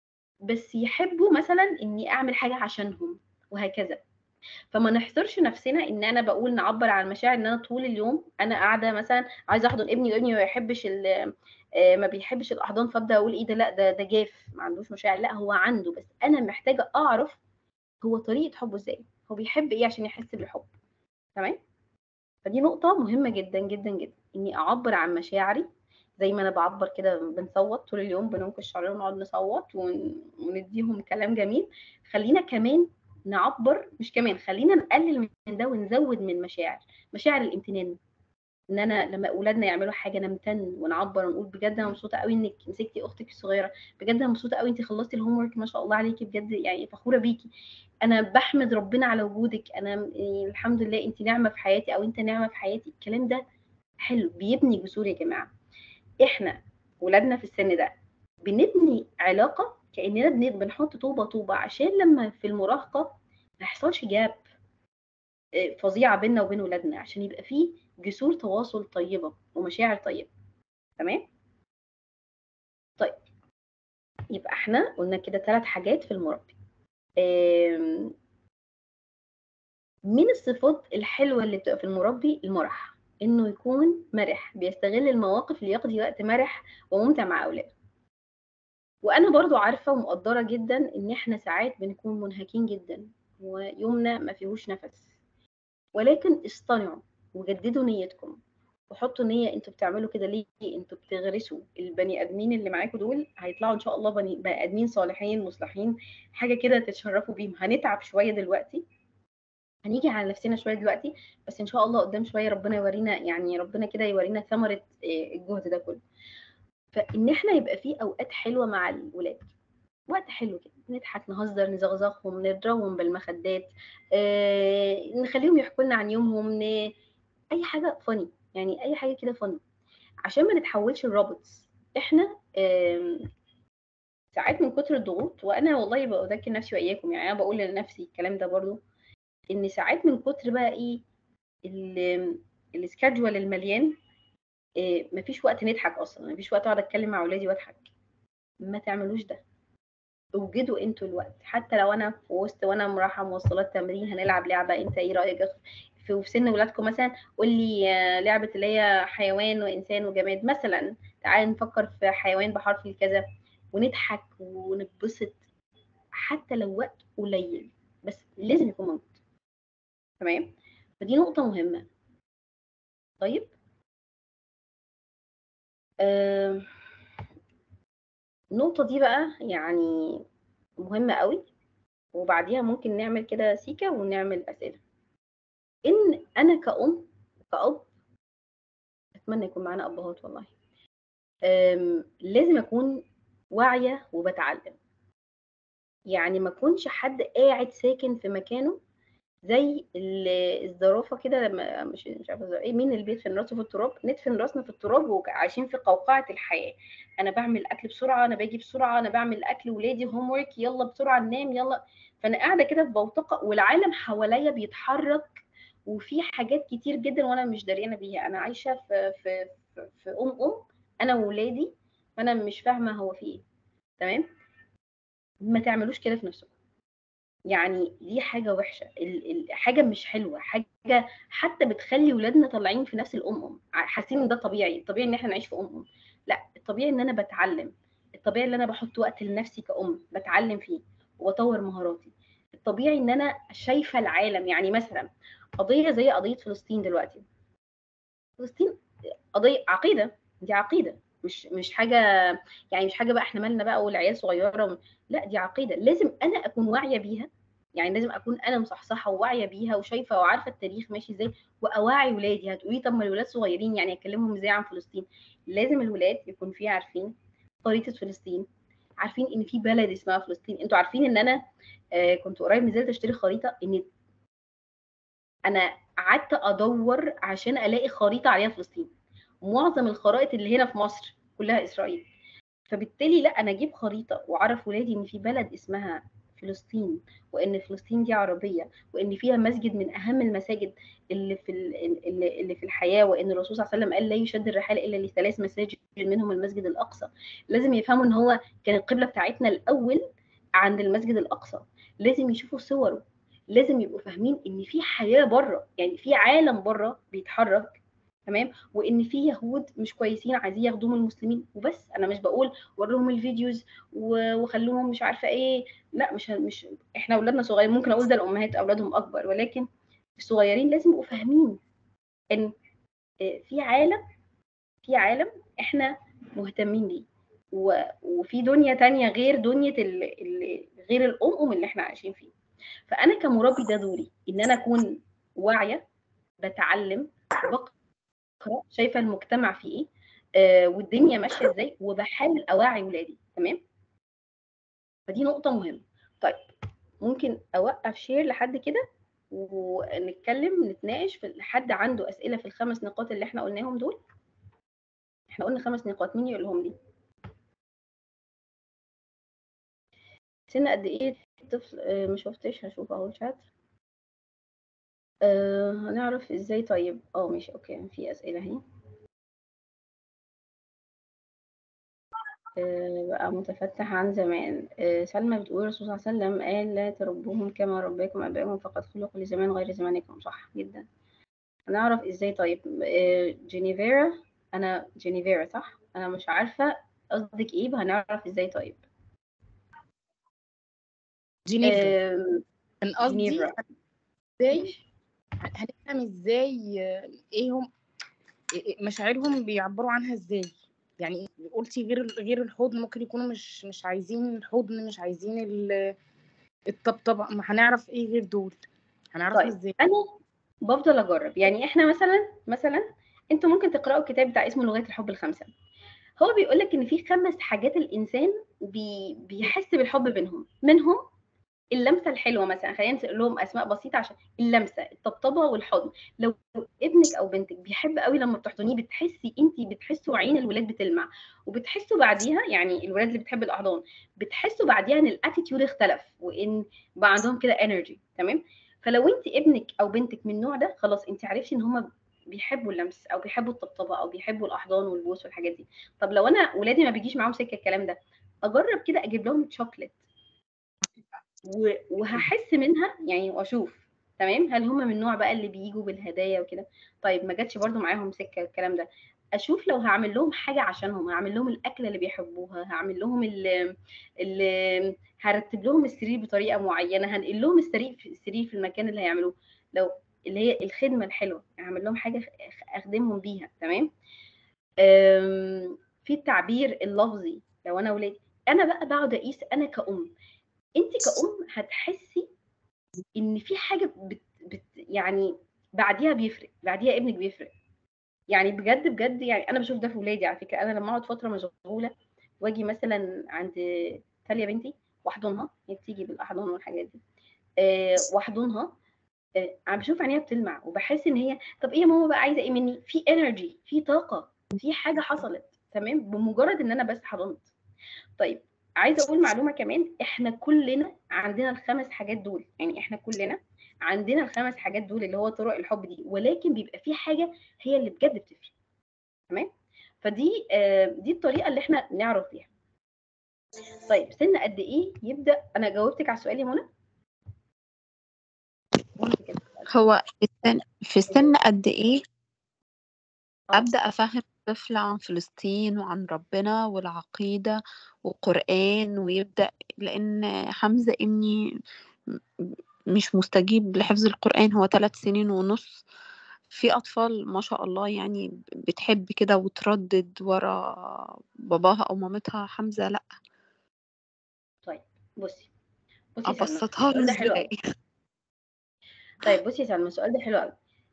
بس يحبوا مثلا اني اعمل حاجه عشانهم وهكذا فما نحصرش نفسنا ان انا بقول نعبر عن المشاعر ان انا طول اليوم انا قاعده مثلا عايزه احضن ابني وابني ما بيحبش ال- آه، ما بيحبش الاحضان فابدا اقول ايه ده لا ده ده جاف ما عندوش مشاعر لا هو عنده بس انا محتاجه اعرف هو طريقه حبه ازاي هو بيحب ايه عشان يحس بالحب تمام فدي نقطه مهمه جدا جدا جدا اني اعبر عن مشاعري زي ما انا بعبر كده بنصوت طول اليوم بننكش شعرنا ونقعد نصوت ون- ونديهم كلام جميل خلينا كمان نعبر مش كمان خلينا نقلل من ده ونزود من مشاعر مشاعر الامتنان ان انا لما اولادنا يعملوا حاجه نمتن ونعبر ونقول بجد انا مبسوطه قوي انك مسكتي اختك الصغيره بجد انا مبسوطه قوي انت خلصتي الهوم ورك ما شاء الله عليكي بجد يعني فخوره بيكي انا بحمد ربنا على وجودك انا يعني الحمد لله انت نعمه في حياتي او انت نعمه في حياتي الكلام ده حلو بيبني جسور يا جماعه احنا ولادنا في السن ده بنبني علاقه كاننا بن- بنحط طوبه طوبه عشان لما في المراهقه ما يحصلش جاب آه، فظيعه بيننا وبين ولادنا عشان يبقى فيه جسور تواصل طيبه ومشاعر طيبه تمام طيب يبقى احنا قلنا كده ثلاث حاجات في المربي آم، من الصفات الحلوه اللي بتبقى في المربي المرح انه يكون مرح بيستغل المواقف ليقضي وقت مرح وممتع مع اولاده وانا برضو عارفه ومقدره جدا ان احنا ساعات بنكون منهكين جدا ويومنا ما فيهوش نفس ولكن اصطنعوا وجددوا نيتكم وحطوا نية انتوا بتعملوا كده ليه انتوا بتغرسوا البني ادمين اللي معاكم دول هيطلعوا ان شاء الله بني بني ادمين صالحين مصلحين حاجة كده تتشرفوا بيهم هنتعب شوية دلوقتي هنيجي على نفسنا شوية دلوقتي بس ان شاء الله قدام شوية ربنا يورينا يعني ربنا كده يورينا ثمرة آه، الجهد ده كله فان احنا يبقى فيه اوقات حلوة مع الولاد وقت حلو كده نضحك نهزر نزغزغهم نضربهم بالمخدات آه، نخليهم يحكوا لنا عن يومهم ن... اي حاجه فاني يعني اي حاجه كده فاني عشان ما نتحولش لروبوتس احنا آم، ساعات من كتر الضغوط وانا والله بذكر نفسي واياكم يعني انا بقول لنفسي الكلام ده برضو ان ساعات من كتر بقى ايه ال- السكادجول المليان آه، مفيش وقت نضحك اصلا مفيش وقت اقعد اتكلم مع اولادي واضحك ما تعملوش ده اوجدوا انتوا الوقت حتى لو انا في وسط وانا رايحه مواصلات تمرين هنلعب لعبه انت ايه رايك في في سن ولادكم مثلا قول لي آه، لعبه اللي هي حيوان وانسان وجماد مثلا تعالى نفكر في حيوان بحرف الكذا ونضحك ونتبسط حتى لو وقت قليل بس لازم يكون موجود تمام فدي نقطة مهمة طيب آه النقطة دي بقى يعني مهمة قوي وبعديها ممكن نعمل كده سيكا ونعمل أسئلة إن أنا كأم كأب أتمنى يكون معانا أبهات والله أم، لازم أكون واعية وبتعلم يعني ما أكونش حد قاعد ساكن في مكانه زي ال- الزرافة كده لما مش مش عارفة الزرافة- ايه مين اللي بيدفن راسه في التراب ندفن راسنا في التراب وعايشين في قوقعة الحياة انا بعمل اكل بسرعة انا باجي بسرعة انا بعمل اكل ولادي هوم ورك يلا بسرعة ننام يلا فانا قاعدة كده في بوتقة والعالم حواليا بيتحرك وفي حاجات كتير جدا وانا مش دريانة بيها انا عايشة في في في, في ام ام انا وولادي وانا مش فاهمة هو في ايه تمام ما تعملوش كده في نفسكم يعني دي حاجة وحشة ال- ال- حاجة مش حلوة حاجة حتى بتخلي ولادنا طالعين في نفس الأم أم ع- حاسين إن ده طبيعي الطبيعي إن إحنا نعيش في أم أم لا الطبيعي إن أنا بتعلم الطبيعي إن أنا بحط وقت لنفسي كأم بتعلم فيه وأطور مهاراتي الطبيعي إن أنا شايفة العالم يعني مثلا قضية زي قضية فلسطين دلوقتي فلسطين قضية عقيدة دي عقيدة مش مش حاجة يعني مش حاجة بقى احنا مالنا بقى والعيال صغيرة لا دي عقيدة لازم أنا أكون واعية بيها يعني لازم اكون انا مصحصحه وواعيه بيها وشايفه وعارفه التاريخ ماشي ازاي واوعي ولادي هتقولي طب ما الولاد صغيرين يعني اكلمهم ازاي عن فلسطين لازم الولاد يكون في عارفين خريطه فلسطين عارفين ان في بلد اسمها فلسطين انتوا عارفين ان انا آه كنت قريب نزلت اشتري خريطه ان انا قعدت ادور عشان الاقي خريطه عليها فلسطين معظم الخرائط اللي هنا في مصر كلها اسرائيل فبالتالي لا انا اجيب خريطه واعرف ولادي ان في بلد اسمها فلسطين وان فلسطين دي عربيه وان فيها مسجد من اهم المساجد اللي في ال- اللي اللي في الحياه وان الرسول صلى الله عليه وسلم قال لا يشد الرحال الا لثلاث مساجد منهم المسجد الاقصى لازم يفهموا ان هو كان القبله بتاعتنا الاول عند المسجد الاقصى لازم يشوفوا صوره لازم يبقوا فاهمين ان في حياه بره يعني في عالم بره بيتحرك تمام وان في يهود مش كويسين عايزين ياخدوهم المسلمين وبس انا مش بقول وريهم الفيديوز و- وخلوهم مش عارفه ايه لا مش مش احنا اولادنا صغيرين ممكن اقول ده الامهات اولادهم اكبر ولكن الصغيرين لازم يبقوا فاهمين ان آه، في عالم في عالم احنا مهتمين بيه و- وفي دنيا تانية غير دنيا ال... ال... غير الأم اللي احنا عايشين فيه فأنا كمربي ده دوري إن أنا أكون واعية بتعلم بقرأ شايفة المجتمع فيه إيه آه والدنيا ماشية إزاي وبحاول أوعي ولادي تمام فدي نقطة مهمة طيب ممكن أوقف شير لحد كده ونتكلم نتناقش في حد عنده أسئلة في الخمس نقاط اللي احنا قلناهم دول احنا قلنا خمس نقاط مين يقولهم لي سن قد ايه الطفل آه، ما شفتش هشوف اهو الشات آه هنعرف ازاي طيب اه ماشي اوكي في اسئله اهي آه بقى متفتح عن زمان آه سلمى بتقول الرسول صلى الله عليه وسلم قال لا تربوهم كما رباكم ابائهم فقد خلقوا لزمان غير زمانكم صح جدا هنعرف ازاي طيب آه جينيفيرا انا جينيفيرا صح انا مش عارفه قصدك ايه هنعرف ازاي طيب جينيفرا آه كان قصدي جينيفرا ازاي هنفهم ازاي آه، ايه هم إيه- إيه مشاعرهم بيعبروا عنها ازاي يعني قلتي غير غير الحضن ممكن يكونوا مش مش عايزين الحضن مش عايزين ال- الطبطبة ما هنعرف ايه غير دول هنعرفها طيب ازاي انا بفضل اجرب يعني احنا مثلا مثلا انتوا ممكن تقراوا الكتاب بتاع اسمه لغات الحب الخمسه هو بيقول لك ان في خمس حاجات الانسان بي بيحس بالحب بينهم منهم اللمسه الحلوه مثلا خلينا نقول لهم اسماء بسيطه عشان اللمسه الطبطبه والحضن لو ابنك او بنتك بيحب قوي لما بتحضنيه بتحسي انت بتحسوا عين الولاد بتلمع وبتحسوا بعديها يعني الولاد اللي بتحب الاحضان بتحسوا بعديها ان الاتيتيود اختلف وان بقى عندهم كده انرجي تمام فلو انت ابنك او بنتك من النوع ده خلاص انت عرفتي ان هم بيحبوا اللمس او بيحبوا الطبطبه او بيحبوا الاحضان والبوس والحاجات دي طب لو انا ولادي ما بيجيش معاهم سكه الكلام ده اجرب كده اجيب لهم شوكليت و- وهحس منها يعني واشوف تمام هل هم من النوع بقى اللي بيجوا بالهدايا وكده طيب ما جاتش برضو معاهم سكه الكلام ده اشوف لو هعمل لهم حاجه عشانهم هعمل لهم الاكله اللي بيحبوها هعمل لهم ال ال هرتب لهم السرير بطريقه معينه هنقل لهم السرير في السرير في المكان اللي هيعملوه لو اللي هي الخدمه الحلوه هعمل لهم حاجه خ- اخدمهم بيها تمام أم، في التعبير اللفظي لو انا ولادي انا بقى بقعد اقيس انا كأم انت كأم هتحسي ان في حاجه بت بت يعني بعديها بيفرق بعديها ابنك بيفرق يعني بجد بجد يعني انا بشوف ده في ولادي على فكره انا لما اقعد فتره مشغوله واجي مثلا عند تاليا بنتي واحضنها هي بتيجي بالاحضان والحاجات دي أه واحضنها أه انا بشوف عينيها بتلمع وبحس ان هي طب ايه يا ماما بقى عايزه ايه مني في انرجي في طاقه في حاجه حصلت تمام بمجرد ان انا بس حضنت طيب عايزه اقول معلومه كمان احنا كلنا عندنا الخمس حاجات دول يعني احنا كلنا عندنا الخمس حاجات دول اللي هو طرق الحب دي ولكن بيبقى في حاجه هي اللي بجد بتفرق تمام فدي آه دي الطريقه اللي احنا نعرف بيها طيب سن قد ايه يبدا انا جاوبتك على السؤال يا منى منى كده هو في السن في سن قد ايه اه أبدأ أفهم الطفل عن فلسطين وعن ربنا والعقيدة والقرآن ويبدأ لأن حمزة ابني م- مش مستجيب لحفظ القرآن هو ثلاث سنين ونص في أطفال ما شاء الله يعني بتحب كده وتردد ورا باباها أو مامتها حمزة لأ طيب بصي بصي يا سلمى أبسطها له السؤال ده حلو إزاي قوي طيب بصي يا سلمى السؤال ده حلو قوي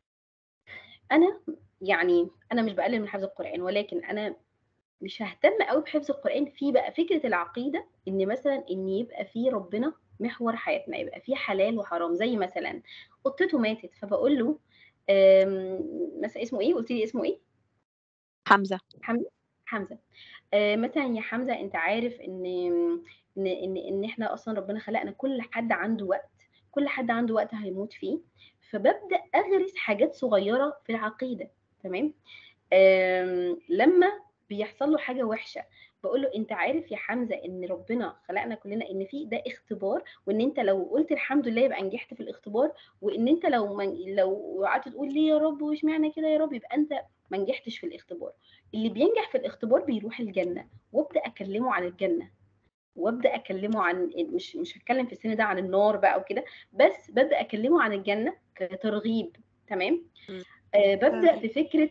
انا يعني انا مش بقلل من حفظ القران ولكن انا مش ههتم قوي بحفظ القران في بقى فكره العقيده ان مثلا ان يبقى في ربنا محور حياتنا يبقى في حلال وحرام زي مثلا قطته ماتت فبقول له آم، مثلا اسمه ايه قلت لي اسمه ايه حمزة حمزه حمزه آه، مثلا يا حمزه انت عارف ان ان ان ان احنا اصلا ربنا خلقنا كل حد عنده وقت كل حد عنده وقت هيموت فيه فببدا اغرس حاجات صغيره في العقيده تمام آم، لما بيحصل له حاجه وحشه بقول له انت عارف يا حمزه ان ربنا خلقنا كلنا ان في ده اختبار وان انت لو قلت الحمد لله يبقى نجحت في الاختبار وان انت لو من لو قعدت تقول ليه يا رب وش معنى كده يا رب يبقى انت ما نجحتش في الاختبار اللي بينجح في الاختبار بيروح الجنه وابدا اكلمه عن الجنه وابدا اكلمه عن مش مش هتكلم في السن ده عن النار بقى وكده بس ببدا اكلمه عن الجنه كترغيب تمام مم. آه ببدا تمام في فكره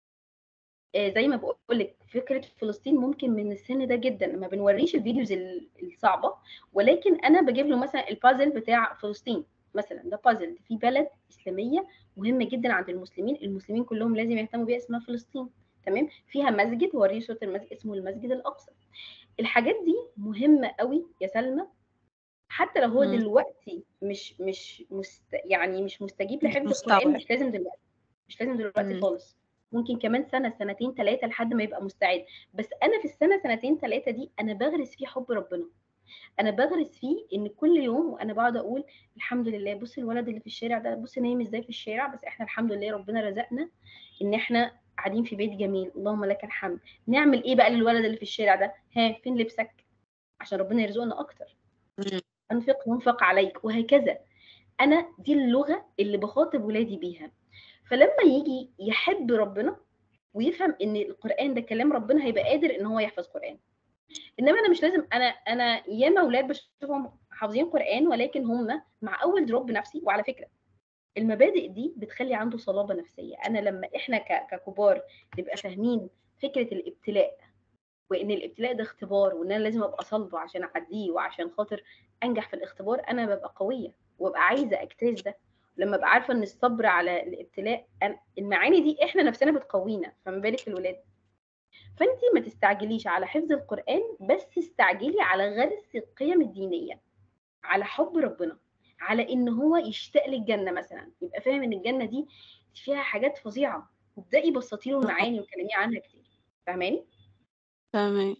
آه زي ما بقول لك فكره فلسطين ممكن من السن ده جدا ما بنوريش الفيديوز ال- الصعبه ولكن انا بجيب له مثلا البازل بتاع فلسطين مثلا ده بازل في بلد اسلاميه مهمه جدا عند المسلمين المسلمين كلهم لازم يهتموا بيها اسمها فلسطين تمام فيها مسجد وريه صوره المسجد اسمه المسجد الاقصى الحاجات دي مهمه قوي يا سلمى حتى لو هو مم. دلوقتي مش مش مست يعني مش مستجيب مش لحفظ القران مستوعب مش لازم دلوقتي مش لازم دلوقتي مم. خالص ممكن كمان سنه سنتين ثلاثه لحد ما يبقى مستعد بس انا في السنه سنتين ثلاثه دي انا بغرس فيه حب ربنا انا بغرس فيه ان كل يوم وانا بقعد اقول الحمد لله بص الولد اللي في الشارع ده بص نايم ازاي في الشارع بس احنا الحمد لله ربنا رزقنا ان احنا قاعدين في بيت جميل اللهم لك الحمد نعمل ايه بقى للولد اللي في الشارع ده ها فين لبسك عشان ربنا يرزقنا اكتر مم. انفق ينفق عليك وهكذا انا دي اللغه اللي بخاطب ولادي بيها فلما يجي يحب ربنا ويفهم ان القران ده كلام ربنا هيبقى قادر ان هو يحفظ قران انما انا مش لازم انا انا ياما اولاد بشوفهم حافظين قران ولكن هم مع اول دروب نفسي وعلى فكره المبادئ دي بتخلي عنده صلابه نفسيه انا لما احنا ك- ككبار نبقى فاهمين فكره الابتلاء وان الابتلاء ده اختبار وان انا لازم ابقى صلبه عشان اعديه وعشان خاطر انجح في الاختبار انا ببقى قويه وابقى عايزه اجتاز ده لما ابقى عارفه ان الصبر على الابتلاء أنا- المعاني دي احنا نفسنا بتقوينا فما بالك الولاد فانت ما تستعجليش على حفظ القران بس استعجلي على غرس القيم الدينيه على حب ربنا على ان هو يشتاق للجنه مثلا يبقى فاهم ان الجنه دي فيها حاجات فظيعه وابدأي بسطي له المعاني وكلميه عنها كتير فاهماني تمام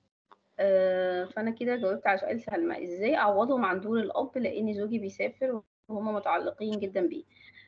آه، فانا كده جاوبت على سؤال سلمى ازاي اعوضهم عن دور الاب لان زوجي بيسافر وهم متعلقين جدا بيه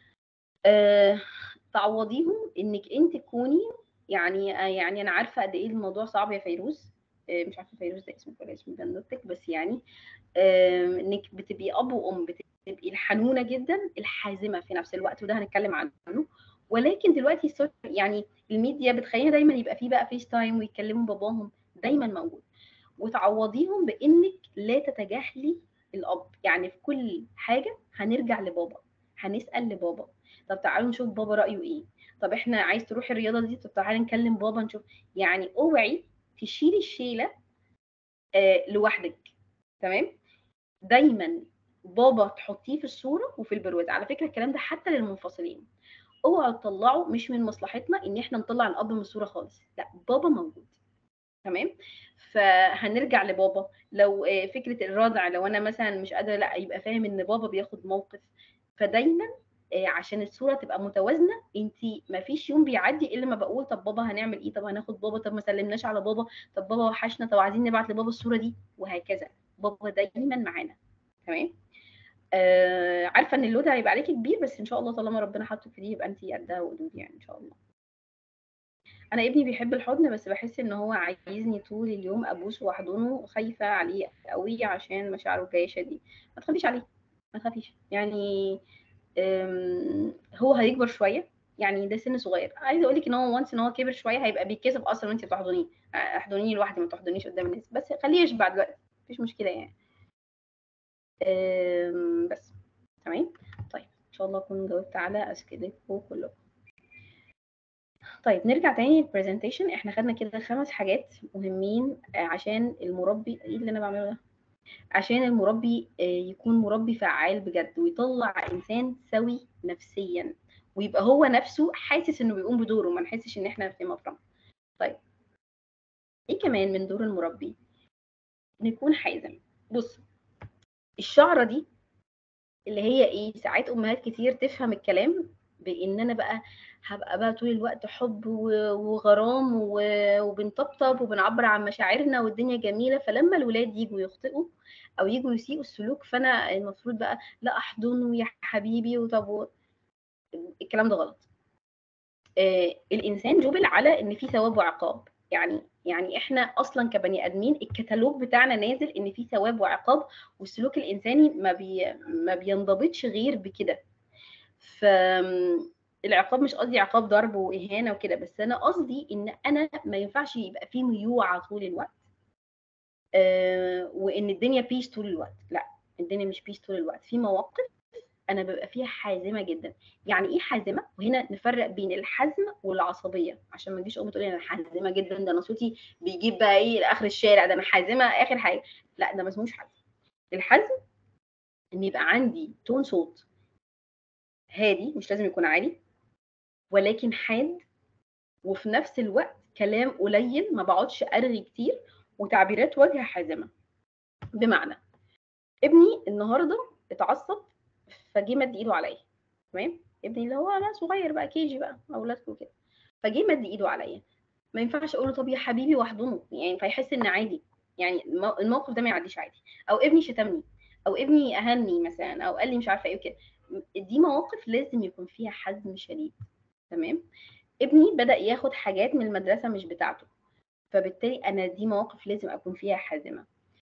آه، تعوضيهم انك انت تكوني يعني آه، يعني انا عارفه قد ايه الموضوع صعب يا فيروز آه، مش عارفه فيروز ده اسمك ولا اسم بنوتك بس يعني آه، انك بتبقي اب وام بتبقي الحنونه جدا الحازمه في نفس الوقت وده هنتكلم عنه ولكن دلوقتي السوشيال يعني الميديا بتخلينا دايما يبقى فيه بقى فيس تايم ويتكلموا باباهم دايما موجود وتعوضيهم بانك لا تتجاهلي الاب يعني في كل حاجه هنرجع لبابا هنسال لبابا طب تعالوا نشوف بابا رايه ايه طب احنا عايز تروحي الرياضه دي طب تعالى نكلم بابا نشوف يعني اوعي تشيلي الشيله آه لوحدك تمام دايما بابا تحطيه في الصوره وفي البرواز على فكره الكلام ده حتى للمنفصلين اوعوا تطلعوا مش من مصلحتنا ان احنا نطلع الاب من الصوره خالص لا بابا موجود تمام فهنرجع لبابا لو آه، فكره الرضع لو انا مثلا مش قادره لا يبقى فاهم ان بابا بياخد موقف فدايما آه، عشان الصوره تبقى متوازنه انت ما فيش يوم بيعدي الا ما بقول طب بابا هنعمل ايه طب هناخد بابا طب ما سلمناش على بابا طب بابا وحشنا طب عايزين نبعت لبابا الصوره دي وهكذا بابا دايما معانا تمام آه عارفه ان اللود هيبقى عليكي كبير بس ان شاء الله طالما ربنا حاطه في دي يبقى انت قدها وقدود يعني ان شاء الله انا ابني بيحب الحضن بس بحس ان هو عايزني طول اليوم ابوسه واحضنه خايفه عليه قوي عشان مشاعره الجيشه دي ما تخافيش عليه ما تخافيش يعني أم، هو هيكبر شويه يعني ده سن صغير عايزه اقول لك ان هو وانس ان هو كبر شويه هيبقى بيتكسف اصلا وانت بتحضنيه احضنيه لوحدي ما تحضنيش قدام الناس بس خليه يشبع دلوقتي مفيش مشكله يعني أم، بس تمام طيب ان شاء الله اكون جاوبت على اسئلتكم كلكم طيب نرجع تاني للبرزنتيشن احنا خدنا كده خمس حاجات مهمين آه، عشان المربي ايه اللي انا بعمله ده عشان المربي آه، يكون مربي فعال بجد ويطلع انسان سوي نفسيا ويبقى هو نفسه حاسس انه بيقوم بدوره ما نحسش ان احنا في مفرم طيب ايه كمان من دور المربي نكون حازم بص الشعره دي اللي هي ايه ساعات امهات كتير تفهم الكلام بان انا بقى هبقى بقى طول الوقت حب و- وغرام و- وبنطبطب وبنعبر عن مشاعرنا والدنيا جميله فلما الولاد يجوا يخطئوا او يجوا يسيئوا السلوك فانا المفروض بقى لا احضنه يا حبيبي وطب و- الكلام ده غلط آه الانسان جبل على ان في ثواب وعقاب يعني يعني احنا اصلا كبني ادمين الكتالوج بتاعنا نازل ان في ثواب وعقاب والسلوك الانساني ما بي ما بينضبطش غير بكده فالعقاب مش قصدي عقاب ضرب واهانه وكده بس انا قصدي ان انا ما ينفعش يبقى في ميوعه طول الوقت آه وان الدنيا بيس طول الوقت لا الدنيا مش بيس طول الوقت في مواقف انا ببقى فيها حازمه جدا يعني ايه حازمه وهنا نفرق بين الحزم والعصبيه عشان ما تجيش ام تقولي انا حازمه جدا ده انا صوتي بيجيب بقى ايه لاخر الشارع ده انا حازمه اخر حاجه لا ده ما اسموش حزم الحزم ان يبقى عندي تون صوت هادي مش لازم يكون عالي ولكن حاد وفي نفس الوقت كلام قليل ما بقعدش ارغي كتير وتعبيرات وجه حازمه بمعنى ابني النهارده اتعصب فجه مد ايده عليا تمام ابني اللي هو انا صغير بقى كيجي بقى اولادكم كده فجه مد ايده عليا ما ينفعش اقول له طب يا حبيبي واحضنه يعني فيحس ان عادي يعني المو- الموقف ده ما يعديش عادي او ابني شتمني او ابني اهني مثلا او قال لي مش عارفه ايه وكده دي مواقف لازم يكون فيها حزم شديد تمام ابني بدأ ياخد حاجات من المدرسة مش بتاعته فبالتالي أنا دي مواقف لازم أكون فيها حازمة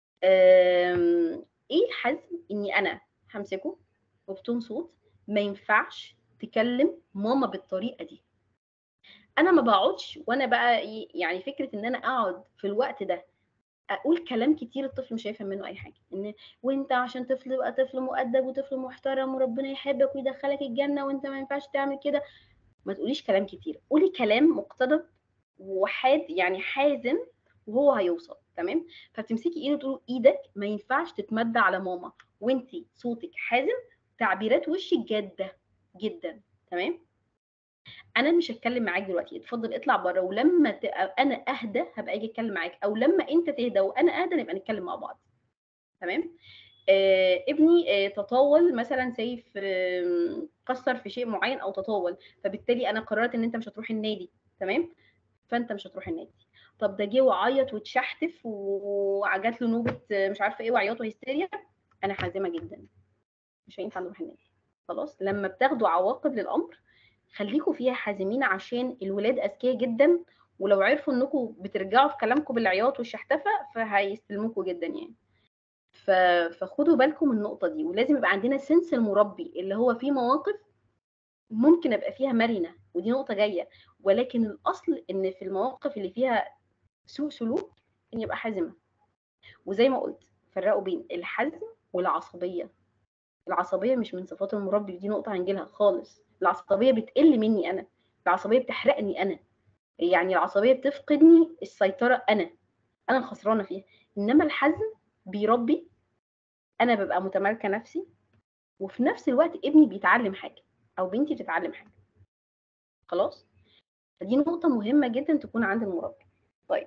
أم، إيه الحزم إني أنا همسكه وبتون صوت ما ينفعش تكلم ماما بالطريقة دي أنا ما بقعدش وأنا بقى إيه يعني فكرة إن أنا أقعد في الوقت ده اقول كلام كتير الطفل مش هيفهم منه اي حاجه ان وانت عشان طفل تبقى طفل مؤدب وطفل محترم وربنا يحبك ويدخلك الجنه وانت ما ينفعش تعمل كده ما تقوليش كلام كتير قولي كلام مقتضب وحاد يعني حازم وهو هيوصل تمام فبتمسكي ايده تقولي ايدك ما ينفعش تتمد على ماما وانت صوتك حازم تعبيرات وشك جاده جدا تمام انا مش هتكلم معاك دلوقتي اتفضل اطلع بره ولما تبقى انا اهدى هبقى اجي اتكلم معاك او لما انت تهدى وانا اهدى نبقى نتكلم مع بعض تمام آه ابني آه تطاول مثلا سيف آه قصر في شيء معين او تطاول فبالتالي انا قررت ان انت مش هتروح النادي تمام فانت مش هتروح النادي طب ده جه وعيط واتشحتف وجات له نوبه آه، مش عارفه ايه وعياط وهستيريا انا حازمه جدا مش هينفع نروح النادي خلاص لما بتاخدوا عواقب للامر خليكوا فيها حازمين عشان الولاد اذكياء جدا ولو عرفوا انكم بترجعوا في كلامكم بالعياط والشحتفه فهيستلموكوا جدا يعني ف... فخدوا بالكم من النقطه دي ولازم يبقى عندنا سنس المربي اللي هو في مواقف ممكن ابقى فيها مرنه ودي نقطه جايه ولكن الاصل ان في المواقف اللي فيها سوء سلوك ان يبقى حازمه وزي ما قلت فرقوا بين الحزم والعصبيه العصبيه مش من صفات المربي دي نقطه هنجيلها خالص العصبيه بتقل مني انا العصبيه بتحرقني انا يعني العصبيه بتفقدني السيطره انا انا الخسرانه فيها انما الحزم بيربي انا ببقى متمالكه نفسي وفي نفس الوقت ابني بيتعلم حاجه او بنتي بتتعلم حاجه خلاص فدي نقطه مهمه جدا تكون عند المربي طيب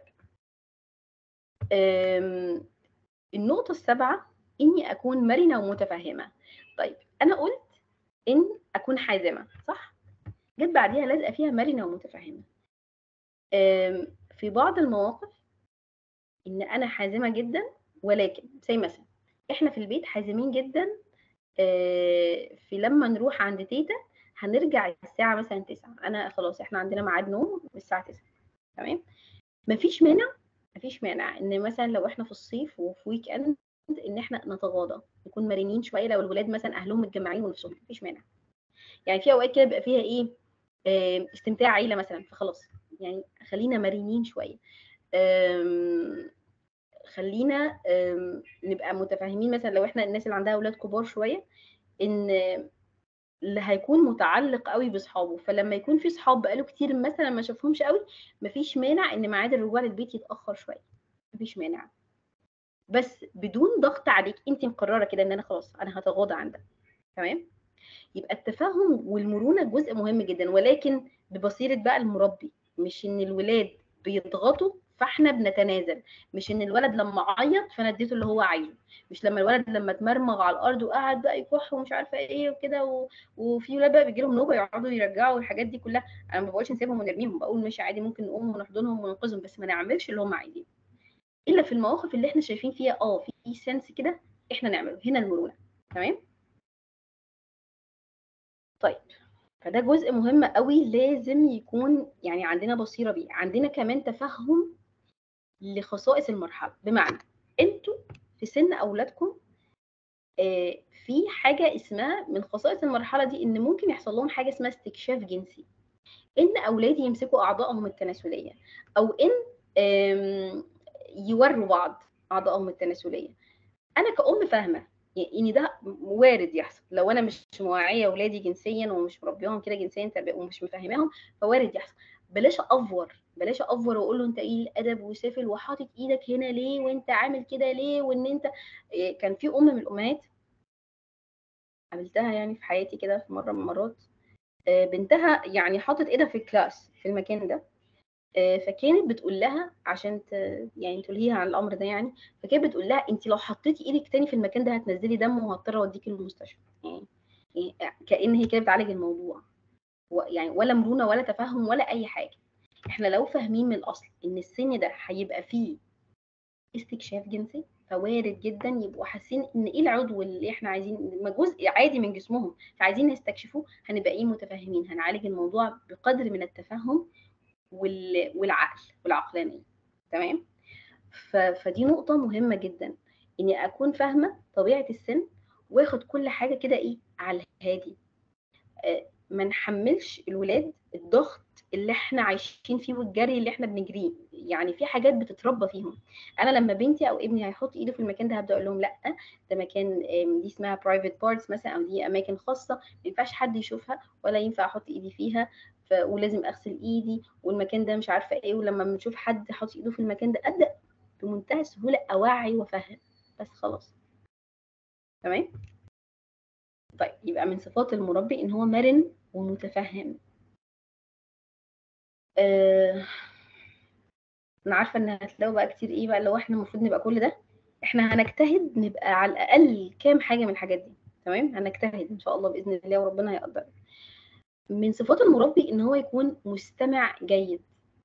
أم، النقطه السابعه اني اكون مرنه ومتفهمه طيب انا قلت ان اكون حازمه صح جت بعديها لازقه فيها مرنه ومتفهمه أم، في بعض المواقف ان انا حازمه جدا ولكن زي مثلا احنا في البيت حازمين جدا آه، في لما نروح عند تيتا هنرجع الساعه مثلا 9 انا خلاص احنا عندنا ميعاد نوم الساعه 9 تمام مفيش مانع مفيش مانع ان مثلا لو احنا في الصيف وفي ويك اند ان احنا نتغاضى نكون مرنين شويه لو الولاد مثلا اهلهم متجمعين ونفسهم مفيش مانع يعني في اوقات كده بيبقى فيها ايه آه، استمتاع عيله مثلا فخلاص يعني خلينا مرنين شويه آم، خلينا آم، نبقى متفاهمين مثلا لو احنا الناس اللي عندها اولاد كبار شويه ان اللي هيكون متعلق قوي باصحابه فلما يكون في صحاب بقاله كتير مثلا ما شافهمش قوي مفيش مانع ان ميعاد الرجوع للبيت يتاخر شويه مفيش مانع بس بدون ضغط عليك انت مقرره كده ان انا خلاص انا هتغاضى عن ده تمام يبقى التفاهم والمرونه جزء مهم جدا ولكن ببصيره بقى المربي مش ان الولاد بيضغطوا فاحنا بنتنازل مش ان الولد لما عيط فانا اديته اللي هو عايزه مش لما الولد لما اتمرمغ على الارض وقعد بقى يكح ومش عارفه ايه وكده و... وفي ولاد بقى بيجي لهم نوبه يقعدوا يرجعوا الحاجات دي كلها انا ما بقولش نسيبهم ونرميهم بقول ماشي عادي ممكن نقوم ونحضنهم وننقذهم بس ما نعملش اللي هم عايزينه الا في المواقف اللي احنا شايفين فيها اه في سنس كده احنا نعمله هنا المرونه تمام طيب فده جزء مهم قوي لازم يكون يعني عندنا بصيره بيه عندنا كمان تفهم لخصائص المرحله بمعنى انتوا في سن اولادكم آه، في حاجه اسمها من خصائص المرحله دي ان ممكن يحصل لهم حاجه اسمها استكشاف جنسي ان اولادي يمسكوا اعضائهم التناسليه او ان آم، يوروا بعض اعضائهم التناسليه انا كأم فاهمه يعني ان ده وارد يحصل لو انا مش موعيه اولادي جنسيا ومش مربيهم كده جنسيا تربيه ومش مفهماهم فوارد يحصل بلاش افور بلاش افور واقول له انت ايه الادب وسافل وحاطط ايدك هنا ليه وانت عامل كده ليه وان انت إيه، كان في ام من الامهات قابلتها يعني في حياتي كده في مره من المرات آه، بنتها يعني حاطط ايدها في الكلاس في المكان ده آه، فكانت بتقول لها عشان ت... يعني تلهيها عن الامر ده يعني فكانت بتقول لها انت لو حطيتي ايدك تاني في المكان ده هتنزلي دم وهضطر اوديكي المستشفى يعني يعني كأن هي كده بتعالج الموضوع و- يعني ولا مرونه ولا تفهم ولا اي حاجه احنا لو فاهمين من الاصل ان السن ده هيبقى فيه استكشاف جنسي فوارد جدا يبقوا حاسين ان ايه العضو اللي احنا عايزين ما جزء عادي من جسمهم فعايزين نستكشفوه هنبقى ايه متفاهمين هنعالج الموضوع بقدر من التفهم وال... والعقل والعقلانيه تمام ف... فدي نقطه مهمه جدا اني اكون فاهمه طبيعه السن واخد كل حاجه كده ايه على الهادي آه، ما نحملش الولاد الضغط اللي احنا عايشين فيه والجري اللي احنا بنجريه يعني في حاجات بتتربى فيهم انا لما بنتي او ابني هيحط ايده في المكان ده هبدا اقول لهم لا ده مكان آم، دي اسمها برايفت بارتس مثلا او دي اماكن خاصه ما ينفعش حد يشوفها ولا ينفع احط ايدي فيها ف... ولازم اغسل ايدي والمكان ده مش عارفه ايه ولما بنشوف حد حاطط ايده في المكان ده ابدا بمنتهى السهوله اوعي وافهم بس خلاص تمام طيب يبقى من صفات المربي ان هو مرن ومتفهم آه... انا عارفه ان هتلاقوا بقى كتير ايه بقى لو احنا المفروض نبقى كل ده احنا هنجتهد نبقى على الاقل كام حاجه من الحاجات دي تمام هنجتهد ان شاء الله باذن الله وربنا هيقدر من صفات المربي ان هو يكون مستمع جيد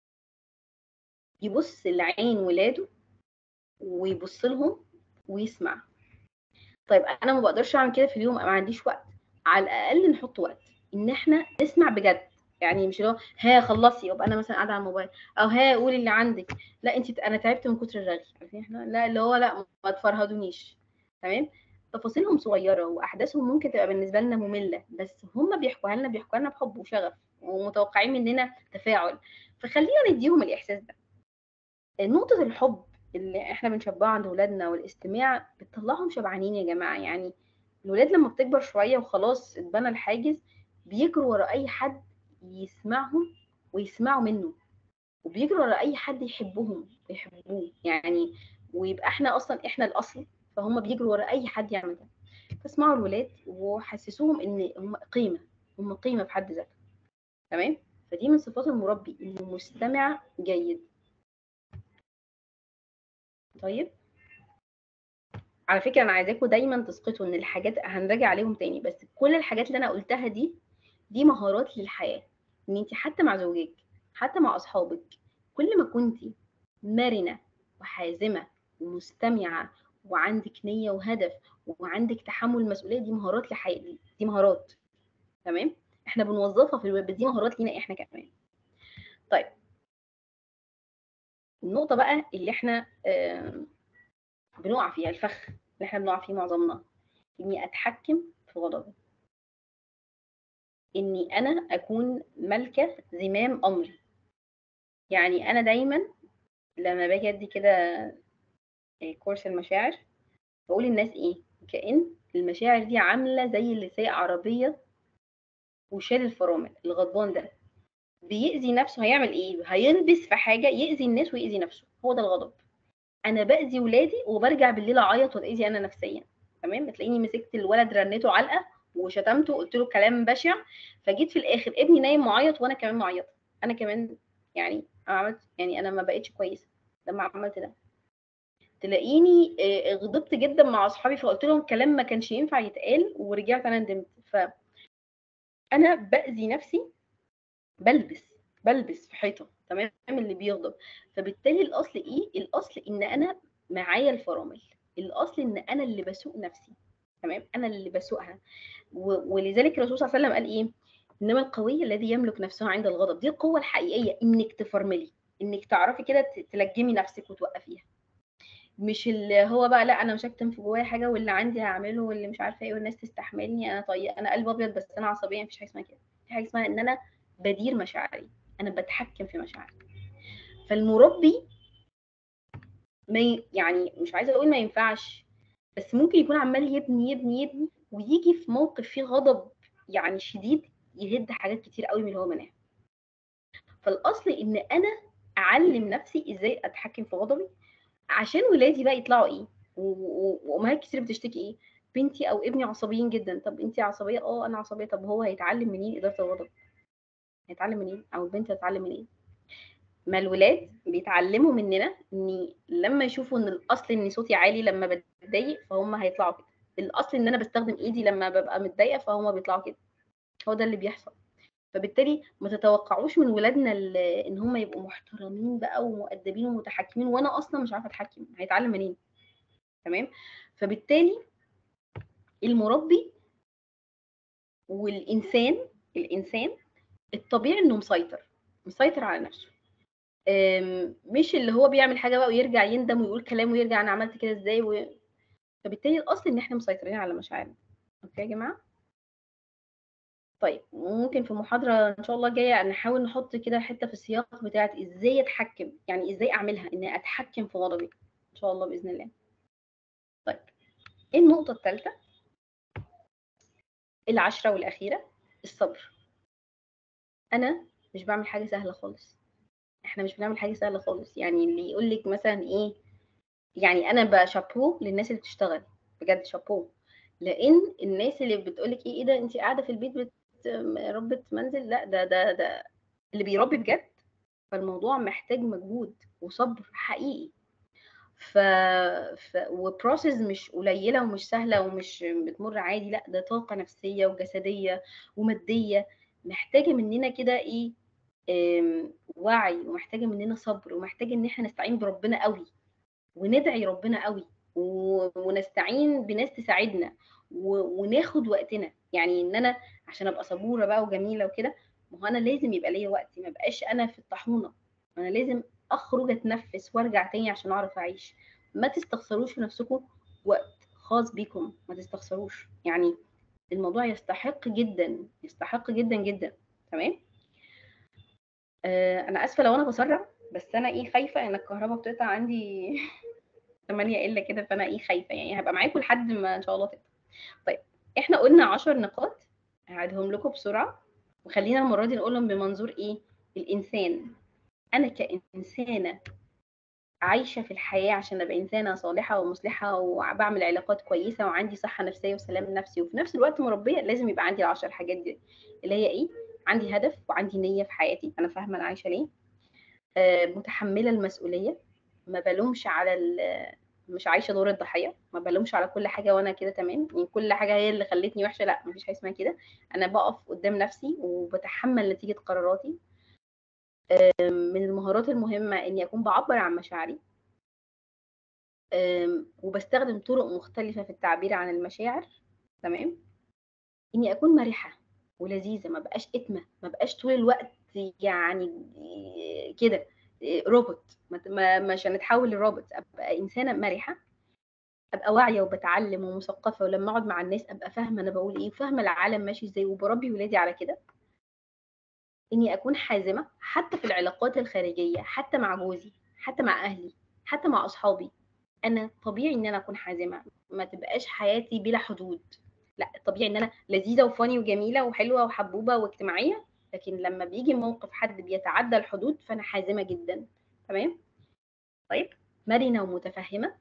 يبص لعين ولاده ويبص لهم ويسمع طيب انا ما بقدرش اعمل كده في اليوم أنا ما عنديش وقت على الاقل نحط وقت ان احنا نسمع بجد يعني مش اللي هو ها خلصي يبقى انا مثلا قاعده على الموبايل او ها قولي اللي عندك لا انت انا تعبت من كتر الرغي عارفين احنا لا اللي هو لا ما تفرهدونيش تمام تفاصيلهم صغيره واحداثهم ممكن تبقى بالنسبه لنا ممله بس هم بيحكوها لنا بيحكوها لنا بحب وشغف ومتوقعين مننا تفاعل فخلينا نديهم الاحساس ده نقطه الحب اللي احنا بنشبعها عند ولادنا والاستماع بتطلعهم شبعانين يا جماعه يعني الولاد لما بتكبر شويه وخلاص اتبنى الحاجز بيجروا ورا اي حد يسمعهم ويسمعوا منه وبيجروا ورا اي حد يحبهم ويحبوه يعني ويبقى احنا اصلا احنا الاصل فهم بيجروا ورا اي حد يعمل ده فاسمعوا الولاد وحسسوهم ان هم قيمه هم قيمه في حد ذاتهم تمام فدي من صفات المربي انه مستمع جيد طيب على فكره انا عايزاكم دايما تسقطوا ان الحاجات هنراجع عليهم تاني بس كل الحاجات اللي انا قلتها دي دي مهارات للحياه ان انت حتى مع زوجك حتى مع اصحابك كل ما كنتي مرنه وحازمه ومستمعه وعندك نيه وهدف وعندك تحمل مسؤوليه دي مهارات لحياه دي, دي مهارات تمام احنا بنوظفها في الويب دي مهارات لينا احنا كمان طيب النقطه بقى اللي احنا آه بنقع فيها الفخ اللي احنا بنقع فيه معظمنا اني اتحكم في غضبي اني انا اكون ملكه زمام امري يعني انا دايما لما باجي ادي كده كورس المشاعر بقول للناس ايه كأن المشاعر دي عامله زي اللي سايق عربيه وشال الفرامل الغضبان ده بيأذي نفسه هيعمل ايه هيلبس في حاجه يأذي الناس ويأذي نفسه هو ده الغضب انا باذي ولادي وبرجع بالليل اعيط واتاذي انا نفسيا تمام بتلاقيني مسكت الولد رنيته علقه وشتمته قلت له كلام بشع فجيت في الاخر ابني نايم معيط وانا كمان معيطه انا كمان يعني عملت يعني انا ما بقتش كويسه لما عملت ده تلاقيني غضبت جدا مع اصحابي فقلت لهم كلام ما كانش ينفع يتقال ورجعت انا ندمت ف انا باذي نفسي بلبس بلبس في حيطه تمام اللي بيغضب فبالتالي الاصل ايه الاصل ان انا معايا الفرامل الاصل ان انا اللي بسوق نفسي تمام انا اللي بسوقها و... ولذلك الرسول صلى الله عليه وسلم قال ايه انما القوي الذي يملك نفسه عند الغضب دي القوه الحقيقيه انك تفرملي انك تعرفي كده تلجمي نفسك وتوقفيها مش اللي هو بقى لا انا مش هكتم في جوايا حاجه واللي عندي هعمله واللي مش عارفه ايه والناس تستحملني انا طيب انا قلب ابيض بس انا عصبيه مفيش حاجه اسمها كده في حاجه اسمها ان انا بدير مشاعري انا بتحكم في مشاعري فالمربي ما ي... يعني مش عايزه اقول ما ينفعش بس ممكن يكون عمال يبني يبني يبني ويجي في موقف فيه غضب يعني شديد يهد حاجات كتير قوي من اللي هو بناها فالاصل ان انا اعلم نفسي ازاي اتحكم في غضبي عشان ولادي بقى يطلعوا ايه وامهات كتير بتشتكي ايه بنتي او ابني عصبيين جدا طب انت عصبيه اه انا عصبيه طب هو هيتعلم منين اداره الغضب هيتعلم منين او البنت هتتعلم منين ما الولاد بيتعلموا مننا ان لما يشوفوا ان الاصل ان صوتي عالي لما بتضايق فهم هيطلعوا كده الاصل ان انا بستخدم ايدي لما ببقى متضايقه فهم بيطلعوا كده هو ده اللي بيحصل فبالتالي ما تتوقعوش من ولادنا ان هم يبقوا محترمين بقى ومؤدبين ومتحكمين وانا اصلا مش عارفه اتحكم هيتعلم منين تمام فبالتالي المربي والانسان الانسان الطبيعي انه مسيطر مسيطر على نفسه مش اللي هو بيعمل حاجه بقى ويرجع يندم ويقول كلام ويرجع انا عملت كده ازاي و... فبالتالي الاصل ان احنا مسيطرين على مشاعرنا اوكي يا جماعه طيب ممكن في محاضرة إن شاء الله جاية نحاول نحط كده حتة في السياق بتاعت إزاي أتحكم يعني إزاي أعملها إني أتحكم في غضبي إن شاء الله بإذن الله طيب إيه النقطة الثالثة العشرة والأخيرة الصبر أنا مش بعمل حاجة سهلة خالص إحنا مش بنعمل حاجة سهلة خالص يعني اللي يقول لك مثلا إيه يعني أنا بشابوه للناس اللي بتشتغل بجد شابوه لأن الناس اللي بتقولك إيه إيه ده أنت قاعدة في البيت بت ربة منزل لا ده ده ده اللي بيربي بجد فالموضوع محتاج مجهود وصبر حقيقي ف, ف... وبروسيس مش قليله ومش سهله ومش بتمر عادي لا ده طاقه نفسيه وجسديه وماديه محتاجه مننا كده ايه وعي ومحتاجه مننا صبر ومحتاجه ان احنا نستعين بربنا قوي وندعي ربنا قوي ونستعين بناس تساعدنا وناخد وقتنا يعني ان انا عشان ابقى صبوره بقى وجميله وكده ما هو انا لازم يبقى ليا وقت ما بقاش انا في الطاحونه انا لازم اخرج اتنفس وارجع تاني عشان اعرف اعيش ما تستخسروش في نفسكم وقت خاص بيكم ما تستخسروش يعني الموضوع يستحق جدا يستحق جدا جدا تمام آه، انا اسفه لو انا بسرع بس انا ايه خايفه ان الكهرباء بتقطع عندي 8 الا كده فانا ايه خايفه يعني هبقى معاكم لحد ما ان شاء الله تقطع طيب احنا قلنا 10 نقاط هعيدهم لكم بسرعه وخلينا المره دي نقولهم بمنظور ايه الانسان انا كانسانه عايشه في الحياه عشان ابقى انسانه صالحه ومصلحه وبعمل علاقات كويسه وعندي صحه نفسيه وسلام نفسي وفي نفس الوقت مربيه لازم يبقى عندي العشر حاجات دي اللي هي ايه عندي هدف وعندي نيه في حياتي انا فاهمه انا عايشه ليه آه، متحمله المسؤوليه ما بلومش على ال- مش عايشه دور الضحيه ما بلومش على كل حاجه وانا كده تمام يعني كل حاجه هي اللي خلتني وحشه لا مفيش حاجه اسمها كده انا بقف قدام نفسي وبتحمل نتيجه قراراتي آم، من المهارات المهمه اني اكون بعبر عن مشاعري آم، وبستخدم طرق مختلفه في التعبير عن المشاعر تمام اني اكون مرحه ولذيذه ما بقاش اتمه ما بقاش طول الوقت يعني كده روبوت ما- ما مش هنتحول لروبوت ابقى انسانه مرحه ابقى واعيه وبتعلم ومثقفه ولما اقعد مع الناس ابقى فاهمه انا بقول ايه وفاهمه العالم ماشي ازاي وبربي ولادي على كده اني اكون حازمه حتى في العلاقات الخارجيه حتى مع جوزي حتى مع اهلي حتى مع اصحابي انا طبيعي ان انا اكون حازمه ما تبقاش حياتي بلا حدود لا طبيعي ان انا لذيذه وفاني وجميله وحلوه وحبوبه واجتماعيه لكن لما بيجي موقف حد بيتعدى الحدود فانا حازمه جدا تمام طيب مرنه ومتفهمه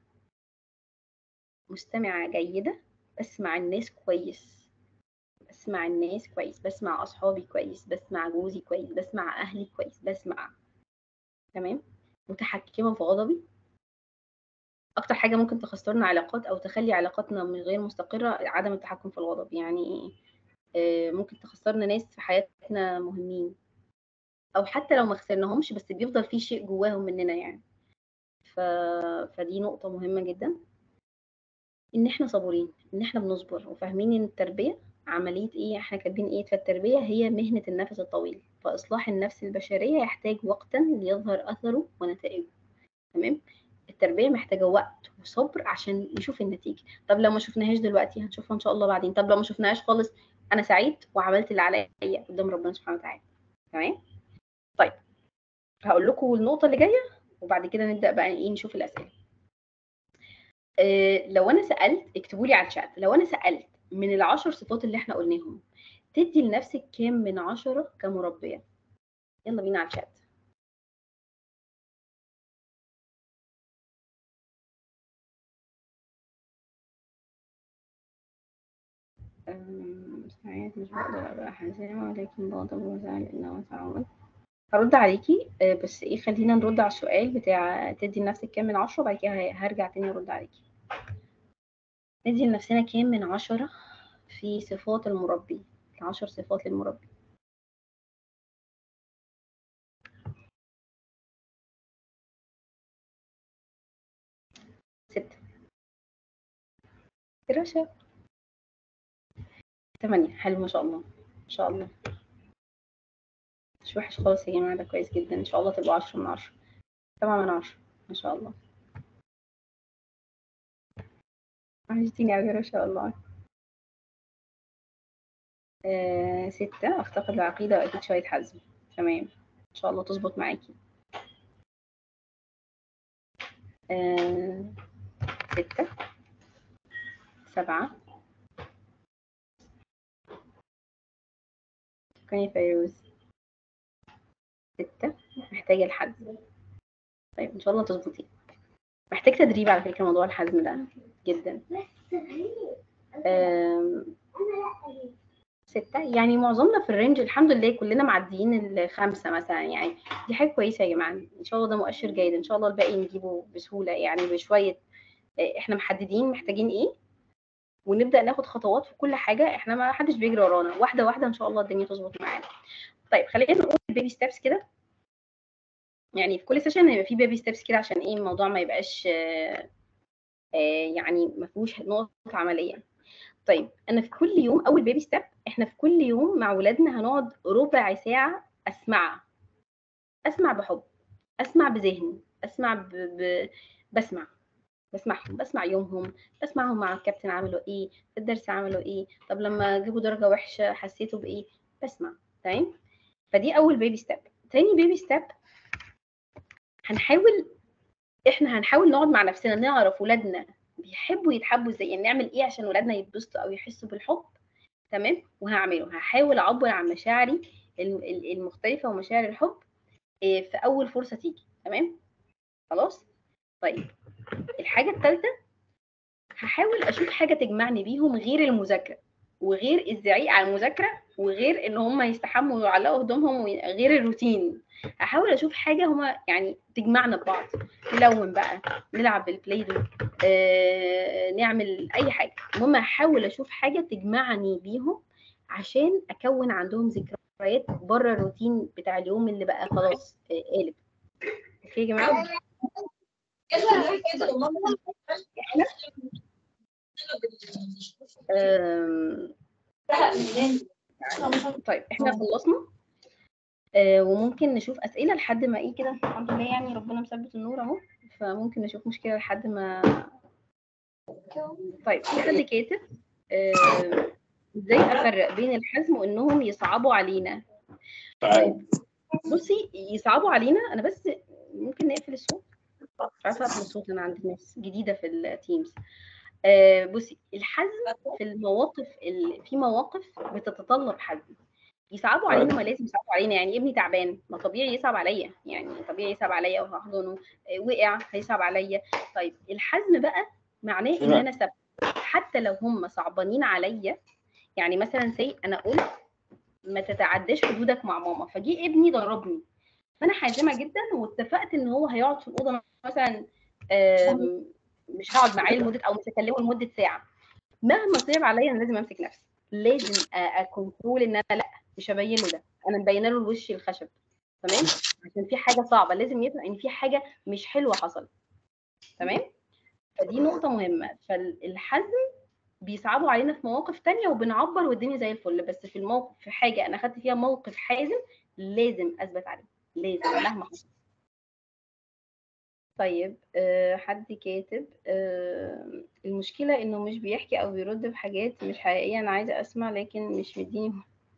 مستمعه جيده بسمع الناس كويس بسمع الناس كويس بسمع اصحابي كويس بسمع جوزي كويس بسمع اهلي كويس بسمع تمام متحكمه في غضبي اكتر حاجه ممكن تخسرنا علاقات او تخلي علاقاتنا من غير مستقره عدم التحكم في الغضب يعني آه، ممكن تخسرنا ناس في حياتنا مهمين او حتى لو ما خسرناهمش بس بيفضل في شيء جواهم مننا يعني ف... فدي نقطه مهمه جدا ان احنا صبورين ان احنا بنصبر وفاهمين ان التربيه عمليه ايه احنا كاتبين ايه فالتربيه هي مهنه النفس الطويل فاصلاح النفس البشريه يحتاج وقتا ليظهر اثره ونتائجه تمام التربيه محتاجه وقت وصبر عشان نشوف النتيجه طب لو ما شفناهاش دلوقتي هنشوفها ان شاء الله بعدين طب لو ما شفناهاش خالص انا سعيد وعملت اللي عليا قدام ربنا سبحانه وتعالى تمام طيب هقول لكم النقطه اللي جايه وبعد كده نبدا بقى ايه نشوف الاسئله آه، لو انا سالت اكتبوا لي على الشات لو انا سالت من العشر صفات اللي احنا قلناهم تدي لنفسك كام من عشرة كمربيه يلا بينا على الشات أم، ساعات مش بقدر أبقى حازمة ولكن بغضب وزعل إنه تعود هرد عليكي آه، بس إيه خلينا نرد على السؤال بتاع تدي لنفسك كام من عشرة وبعد كده ه- هرجع تاني أرد عليكي ندي لنفسنا كام من عشرة في صفات المربي عشر صفات للمربي ستة رشا تمانية حلو ما شاء الله ما شاء الله مش وحش خالص يا جماعة ده كويس جدا إن شاء الله تبقوا عشرة من عشرة سبعة من عشرة ما شاء الله عايزتيني أوي ما شاء الله آه ستة أفتقد العقيدة وأكيد شوية حزم تمام إن شاء الله تظبط معاكي آه ستة سبعة شكرا يا فيروز ستة محتاجة الحزم طيب إن شاء الله تظبطي محتاج تدريب على فكرة موضوع الحزم ده جدا آم، ستة يعني معظمنا في الرينج الحمد لله كلنا معديين الخمسة مثلا يعني دي حاجة كويسة يا جماعة إن شاء الله ده مؤشر جيد إن شاء الله الباقي نجيبه بسهولة يعني بشوية آه، إحنا محددين محتاجين إيه ونبدأ ناخد خطوات في كل حاجة إحنا ما حدش بيجري ورانا واحدة واحدة إن شاء الله الدنيا تظبط معانا طيب خلينا نقول البيبي ستيبس كده يعني في كل سيشن هيبقى في بيبي ستيبس كده عشان ايه الموضوع ما يبقاش آه، آه، يعني ما فيهوش نقط عمليه طيب انا في كل يوم اول بيبي ستيب احنا في كل يوم مع ولادنا هنقعد ربع ساعه اسمع اسمع بحب اسمع بذهن اسمع ب... ب... بسمع بسمعهم بسمع يومهم بسمعهم مع الكابتن عملوا ايه في الدرس عملوا ايه طب لما جابوا درجه وحشه حسيتوا بايه بسمع تمام فدي اول بيبي ستيب تاني بيبي ستيب هنحاول احنا هنحاول نقعد مع نفسنا نعرف ولادنا بيحبوا يتحبوا ازاي يعني نعمل ايه عشان ولادنا يتبسطوا او يحسوا بالحب تمام وهعمله هحاول اعبر عن مشاعري الم- ال- المختلفه ومشاعر الحب إيه، في اول فرصه تيجي تمام خلاص طيب الحاجه الثالثه هحاول اشوف حاجه تجمعني بيهم غير المذاكره وغير الزعيق على المذاكره وغير ان هم يستحموا ويعلقوا هدومهم وغير الروتين هحاول اشوف حاجه هما يعني تجمعنا ببعض نلون بقى نلعب بالبلاي دو آه، نعمل اي حاجه المهم هحاول اشوف حاجه تجمعني بيهم عشان اكون عندهم ذكريات بره الروتين بتاع اليوم اللي بقى خلاص آه، قالب اوكي يا جماعه احنا آم، طيب احنا خلصنا آه، وممكن نشوف اسئله لحد ما ايه كده الحمد لله يعني ربنا مثبت النور اهو فممكن نشوف مشكله لحد ما طيب في حد كاتب آه، ازاي افرق بين الحزم وانهم يصعبوا علينا طيب بصي يصعبوا علينا انا بس ممكن نقفل الصوت مش عارفه اقفل الصوت انا عند ناس جديده في التيمز آه، بصي الحزم في المواقف ال... في مواقف بتتطلب حزم يصعبوا علينا ما لازم يصعبوا علينا يعني ابني تعبان ما طبيعي يصعب عليا يعني طبيعي يصعب عليا وهحضنه آه، وقع هيصعب عليا طيب الحزم بقى معناه ان انا ثابته حتى لو هم صعبانين عليا يعني مثلا سي انا قلت ما تتعداش حدودك مع ماما فجي ابني ضربني فانا حازمه جدا واتفقت ان هو هيقعد في الاوضه مثلا آم، مش هقعد معاه لمده او مش هكلمه لمده ساعه مهما صعب عليا انا لازم امسك نفسي لازم أ- اكنترول ان انا لا مش هبين له ده انا مبينه له الوش الخشب تمام عشان في حاجه صعبه لازم يفهم ان في حاجه مش حلوه حصلت تمام فدي نقطه مهمه فالحزم بيصعبوا علينا في مواقف تانية وبنعبر والدنيا زي الفل بس في الموقف في حاجه انا خدت فيها موقف حازم لازم اثبت عليه لازم مهما حصل طيب آه، حد كاتب آه، المشكلة إنه مش بيحكي أو بيرد بحاجات مش حقيقية أنا عايزة أسمع لكن مش مديني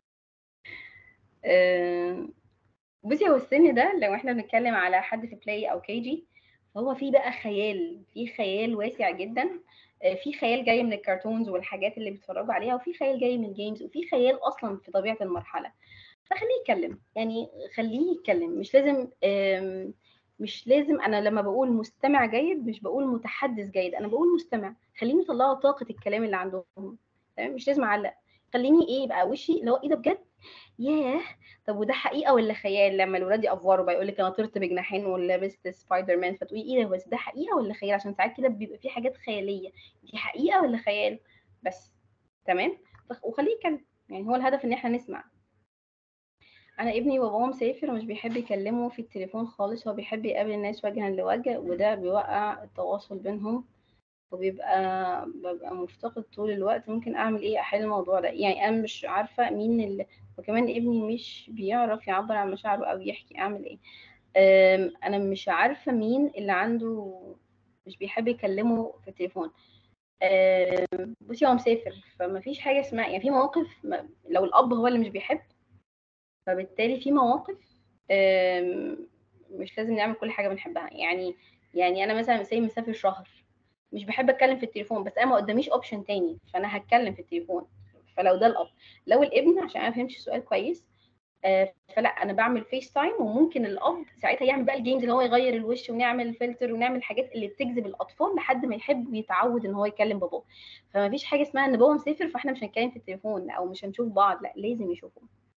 آه، بصي هو السن ده لو احنا بنتكلم على حد في بلاي أو كي جي فهو في بقى خيال في خيال واسع جدا آه، في خيال جاي من الكرتونز والحاجات اللي بيتفرجوا عليها وفي خيال جاي من الجيمز وفي خيال أصلا في طبيعة المرحلة فخليه يتكلم يعني خليه يتكلم مش لازم آم، مش لازم انا لما بقول مستمع جيد مش بقول متحدث جيد انا بقول مستمع خليني يطلعوا طاقه الكلام اللي عندهم تمام مش لازم اعلق خليني ايه يبقى وشي اللي هو ايه ده بجد ياه طب وده حقيقه ولا خيال لما الولاد يأفوروا بقى يقول لك انا طرت بجناحين ولبست سبايدر مان فتقولي ايه ده بس ده حقيقه ولا خيال عشان ساعات كده بيبقى في حاجات خياليه دي حقيقه ولا خيال بس تمام فخ- وخليه يتكلم يعني هو الهدف ان احنا نسمع انا ابني باباه مسافر ومش بيحب يكلمه في التليفون خالص هو بيحب يقابل الناس وجها لوجه وده بيوقع التواصل بينهم وبيبقى ببقى مفتقد طول الوقت ممكن اعمل ايه احل الموضوع ده يعني انا مش عارفه مين اللي وكمان ابني مش بيعرف يعبر عن مشاعره او يحكي اعمل ايه أم، انا مش عارفه مين اللي عنده مش بيحب يكلمه في التليفون أم، بصي هو مسافر فما فيش حاجه اسمها يعني في مواقف ما- لو الاب هو اللي مش بيحب فبالتالي في مواقف آم، مش لازم نعمل كل حاجه بنحبها يعني يعني انا مثلا زي مسافر شهر مش بحب اتكلم في التليفون بس انا ما قداميش اوبشن تاني فانا هتكلم في التليفون فلو ده الاب لو الابن عشان انا ما فهمتش السؤال كويس آه، فلا انا بعمل فيس تايم وممكن الاب ساعتها يعمل بقى الجيمز اللي هو يغير الوش ونعمل فلتر ونعمل الحاجات اللي بتجذب الاطفال لحد ما يحب ويتعود ان هو يكلم باباه فما فيش حاجه اسمها ان بابا مسافر فاحنا مش هنتكلم في التليفون او مش هنشوف بعض لا لازم يشوفوا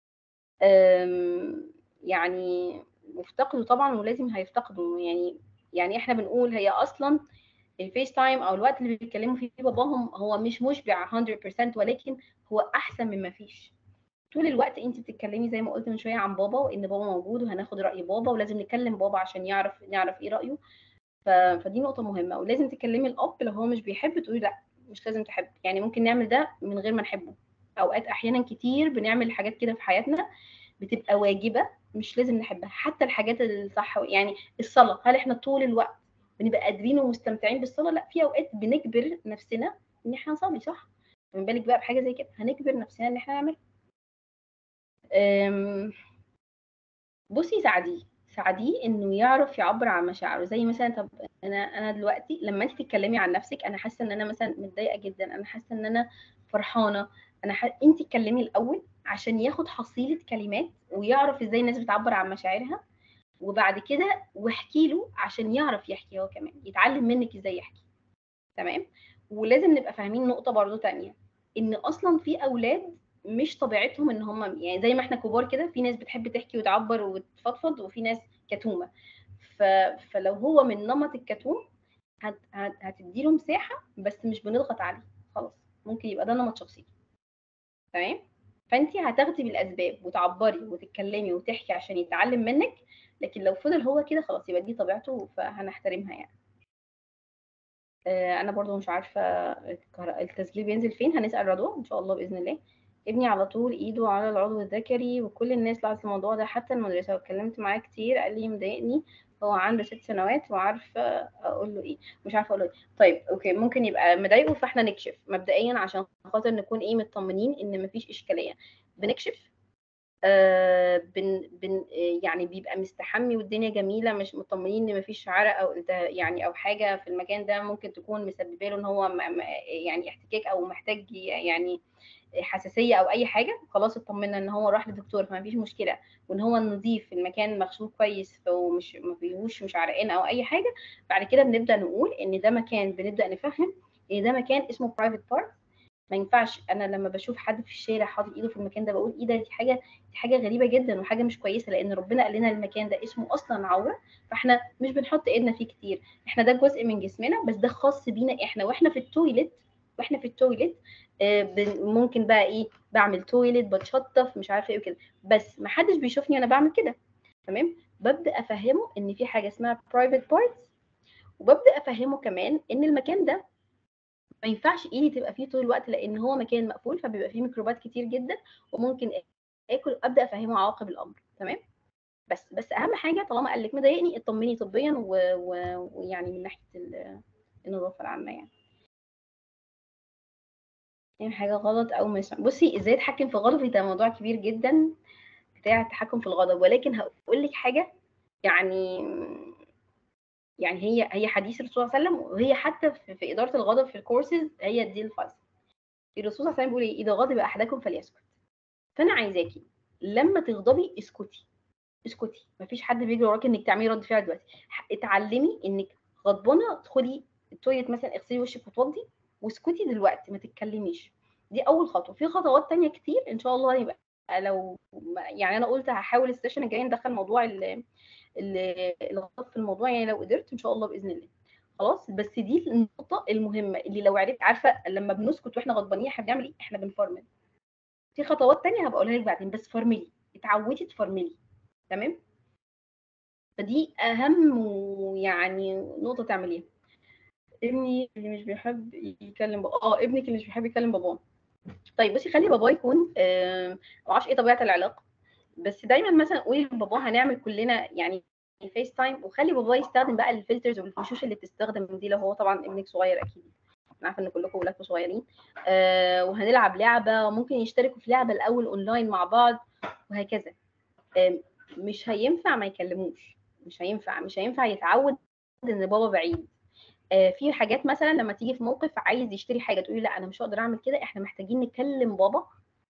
أم، يعني مفتقدوا طبعا ولازم هيفتقدوا يعني يعني احنا بنقول هي اصلا الفيس تايم او الوقت اللي بيتكلموا فيه باباهم هو مش مشبع 100% ولكن هو احسن مما فيش طول الوقت انت بتتكلمي زي ما قلت من شويه عن بابا وان بابا موجود وهناخد راي بابا ولازم نكلم بابا عشان يعرف نعرف ايه رايه ف... فدي نقطه مهمه ولازم تكلمي الاب لو هو مش بيحب تقولي لا مش لازم تحب يعني ممكن نعمل ده من غير ما نحبه اوقات احيانا كتير بنعمل حاجات كده في حياتنا بتبقى واجبه مش لازم نحبها حتى الحاجات الصح يعني الصلاه هل احنا طول الوقت بنبقى قادرين ومستمتعين بالصلاه لا في اوقات بنجبر نفسنا ان احنا نصلي صح من بالك بقى بحاجه زي كده هنجبر نفسنا ان احنا نعمل أم، بصي ساعديه ساعديه انه يعرف يعبر عن مشاعره زي مثلا طب انا انا دلوقتي لما انت تتكلمي عن نفسك انا حاسه ان انا مثلا متضايقه جدا انا حاسه ان انا فرحانه انا ح... انت اتكلمي الاول عشان ياخد حصيله كلمات ويعرف ازاي الناس بتعبر عن مشاعرها وبعد كده واحكي له عشان يعرف يحكي هو كمان يتعلم منك ازاي يحكي تمام ولازم نبقى فاهمين نقطه برضو تانية ان اصلا في اولاد مش طبيعتهم ان هم يعني زي ما احنا كبار كده في ناس بتحب تحكي وتعبر وتفضفض وفي ناس كتومه ف... فلو هو من نمط الكتوم هت... هت... هتديله مساحه بس مش بنضغط عليه خلاص ممكن يبقى ده نمط شخصيته تمام فانت هتاخدي بالاسباب وتعبري وتتكلمي وتحكي عشان يتعلم منك لكن لو فضل هو كده خلاص يبقى دي طبيعته فهنحترمها يعني آه، انا برضو مش عارفه الكهر- التسجيل بينزل فين هنسال رضوى ان شاء الله باذن الله ابني على طول ايده على العضو الذكري وكل الناس لاحظت الموضوع ده حتى المدرسه واتكلمت معاه كتير قال لي مضايقني هو عنده ست سنوات وعارفه اقول له ايه مش عارفه اقول له ايه طيب اوكي ممكن يبقى مضايقه فاحنا نكشف مبدئيا عشان خاطر نكون ايه مطمنين ان مفيش اشكاليه بنكشف آه بن بن آه، يعني بيبقى مستحمي والدنيا جميله مش مطمنين ان مفيش عرق او الت- يعني او حاجه في المكان ده ممكن تكون مسببه له ان هو م- م- يعني احتكاك او محتاج ي- يعني حساسيه او اي حاجه خلاص اطمنا ان هو راح لدكتور فما فيش مشكله وان هو نظيف المكان مغسول كويس ومش ما فيهوش مش عرقان او اي حاجه بعد كده بنبدا نقول ان ده مكان بنبدا نفهم ان ده مكان اسمه برايفت بارت ما ينفعش انا لما بشوف حد في الشارع حاطط ايده في المكان ده بقول ايه ده دي حاجه دي حاجه غريبه جدا وحاجه مش كويسه لان ربنا قال لنا المكان ده اسمه اصلا عوره فاحنا مش بنحط ايدنا فيه كتير احنا ده جزء من جسمنا بس ده خاص بينا احنا واحنا في التويلت واحنا في التويلت آه، بن- ممكن بقى ايه بعمل تويلت بتشطف مش عارفه ايه وكده بس ما حدش بيشوفني وانا بعمل كده تمام ببدا افهمه ان في حاجه اسمها private parts وببدا افهمه كمان ان المكان ده ما ينفعش ايدي تبقى فيه طول الوقت لان هو مكان مقفول فبيبقى فيه ميكروبات كتير جدا وممكن اكل ابدا افهمه عواقب الامر تمام بس بس اهم حاجه طالما قال لك مضايقني اطمني طبيا و- و- ويعني من ناحيه ال- النظافه العامه يعني يعني حاجه غلط او مش بصي ازاي اتحكم في غضبي ده موضوع كبير جدا بتاع التحكم في الغضب ولكن هقول لك حاجه يعني يعني هي هي حديث الرسول صلى الله عليه وسلم وهي حتى في, في اداره الغضب في الكورسز هي دي الفيصل الرسول صلى الله عليه وسلم بيقول ايه اذا غضب احدكم فليسكت فانا عايزاكي لما تغضبي اسكتي اسكتي مفيش حد بيجري وراكي انك تعملي رد فعل دلوقتي ح- اتعلمي انك غضبانه ادخلي التويليت مثلا اغسلي وشك وتوضي واسكتي دلوقتي ما تتكلميش دي اول خطوه في خطوات تانية كتير ان شاء الله يبقى لو يعني انا قلت هحاول السيشن الجاي ندخل موضوع ال- ال- الغضب في الموضوع يعني لو قدرت ان شاء الله باذن الله خلاص بس دي النقطه المهمه اللي لو عرفت عارفه لما بنسكت واحنا غضبانين احنا بنعمل ايه احنا بنفرمل في خطوات تانية هبقى اقولها لك بعدين بس فرملي اتعودي تفرملي تمام فدي اهم ويعني نقطه تعمليها ابني اللي مش بيحب يكلم بابا اه ابنك اللي مش بيحب يكلم باباه طيب بصي خلي باباه يكون آه، ما اعرفش ايه طبيعه العلاقه بس دايما مثلا قولي لباباه هنعمل كلنا يعني فيس تايم وخلي باباه يستخدم بقى الفلترز والوشوش اللي بتستخدم دي لو هو طبعا ابنك صغير اكيد انا عارفه ان كلكم ولادكم صغيرين آه وهنلعب لعبه وممكن يشتركوا في لعبه الاول اونلاين مع بعض وهكذا آه مش هينفع ما يكلموش مش هينفع مش هينفع يتعود ان بابا بعيد آه، في حاجات مثلا لما تيجي في موقف عايز يشتري حاجه تقولي لا انا مش هقدر اعمل كده احنا محتاجين نكلم بابا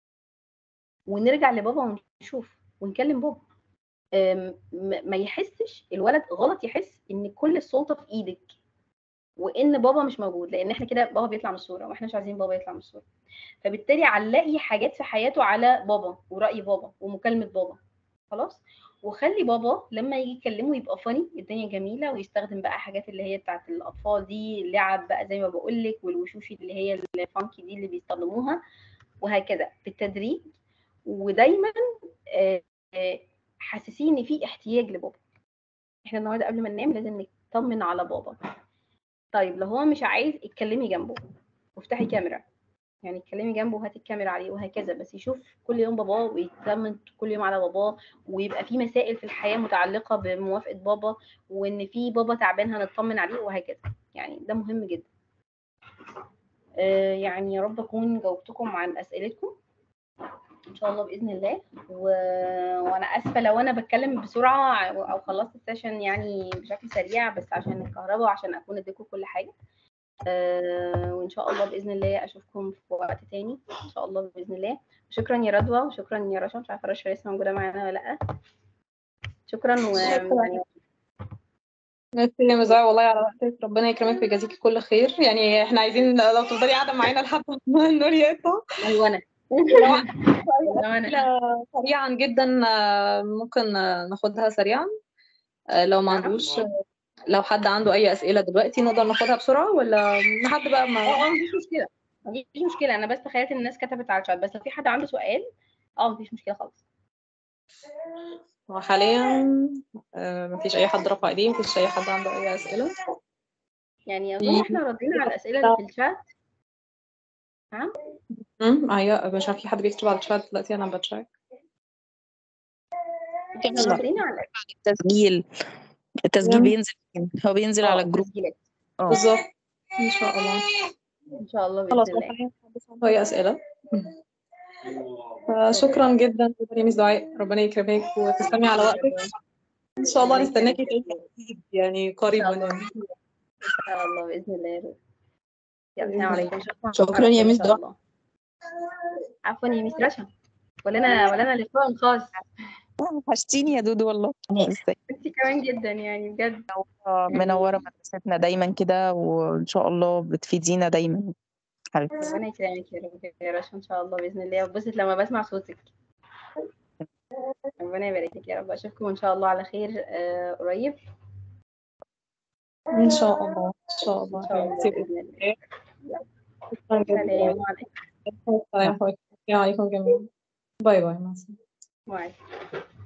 ونرجع لبابا ونشوف ونكلم بابا آم، م- ما يحسش الولد غلط يحس ان كل السلطه في ايدك وان بابا مش موجود لان احنا كده بابا بيطلع من الصوره واحنا مش عايزين بابا يطلع من الصوره فبالتالي علقي حاجات في حياته على بابا وراي بابا ومكالمه بابا خلاص وخلي بابا لما يجي يكلمه يبقى فاني الدنيا جميله ويستخدم بقى حاجات اللي هي بتاعت الاطفال دي لعب بقى زي ما بقول لك والوشوش اللي هي الفانكي دي اللي بيستخدموها وهكذا بالتدريج ودايما آه، آه، حاسسين ان في احتياج لبابا احنا النهارده قبل ما ننام لازم نطمن على بابا طيب لو هو مش عايز اتكلمي جنبه وافتحي كاميرا يعني اتكلمي جنبه وهاتي الكاميرا عليه وهكذا بس يشوف كل يوم باباه ويطمن كل يوم على باباه ويبقى في مسائل في الحياة متعلقة بموافقة بابا وإن في بابا تعبان هنطمن عليه وهكذا يعني ده مهم جدا آه يعني يا رب أكون جاوبتكم عن أسئلتكم ان شاء الله باذن الله و... وانا اسفه لو انا بتكلم بسرعه او خلصت السيشن يعني بشكل سريع بس عشان الكهرباء وعشان اكون اديكم كل حاجه آه، وان شاء الله باذن الله اشوفكم في وقت تاني ان شاء الله باذن الله شكرا يا رضوى وشكرا يا رشا مش عارفه رشا لسه موجوده معانا ولا لا شكرا و شكراً. يعني ميرسي يا مزار والله على وقتك ربنا يكرمك ويجازيكي كل خير يعني احنا عايزين لو تفضلي قاعده معانا لحد ما النور يقطع وانا وانا أسئلة سريعا جدا آه، ممكن آه، ناخدها سريعا آه، لو ما نعم. عندوش آه، لو حد عنده اي اسئله دلوقتي نقدر ناخدها بسرعه ولا لحد بقى ما اه اه مفيش مشكله مفيش مشكله انا بس تخيلت ان الناس كتبت على الشات بس لو في حد عنده سؤال اه مفيش مشكله خالص وحاليا آه، مفيش اي حد رفع ايديه مفيش اي حد عنده اي اسئله يعني اظن احنا ردينا على الاسئله اللي في الشات امم ايوه مش عارف في حد بيكتب على الشات دلوقتي انا بتشيك احنا ردينا على التسجيل التسجيل مم. بينزل فين؟ هو بينزل على اه الجروب التسجيلات اه بالظبط ان شاء الله ان شاء الله خلاص باذن الله وحاليا محدش عنده اي اسئله فشكرا جدا يا ميس دعاء ربنا يكرمك وتسلمي على وقتك ان شاء الله ربنا نستناكي يكرمك. تاني يعني قريبا الله. يعني ان شاء الله باذن الله يا رب يلا السلام عليكم شكرا شكراً يا ميس إن شاء دعاء. الله. عفوا يا ميس رشا ولنا ولنا لقاء خاص وحشتيني يا دودو والله ازاي انت كمان جدا يعني بجد منورة مدرستنا دايما كده وإن شاء الله بتفيدينا دايما حبيبتي ربنا يكرمك يا رب يا رشا ان شاء الله باذن الله وبسط لما بسمع صوتك ربنا يبارك لك يا رب اشوفكم ان شاء الله على خير آه، قريب ان شاء الله ان شاء الله ان شاء الله حبيبتي باذن الله شكرا جدا سلام عليكم السلام عليكم جميعا باي باي مع السلامه وعليكم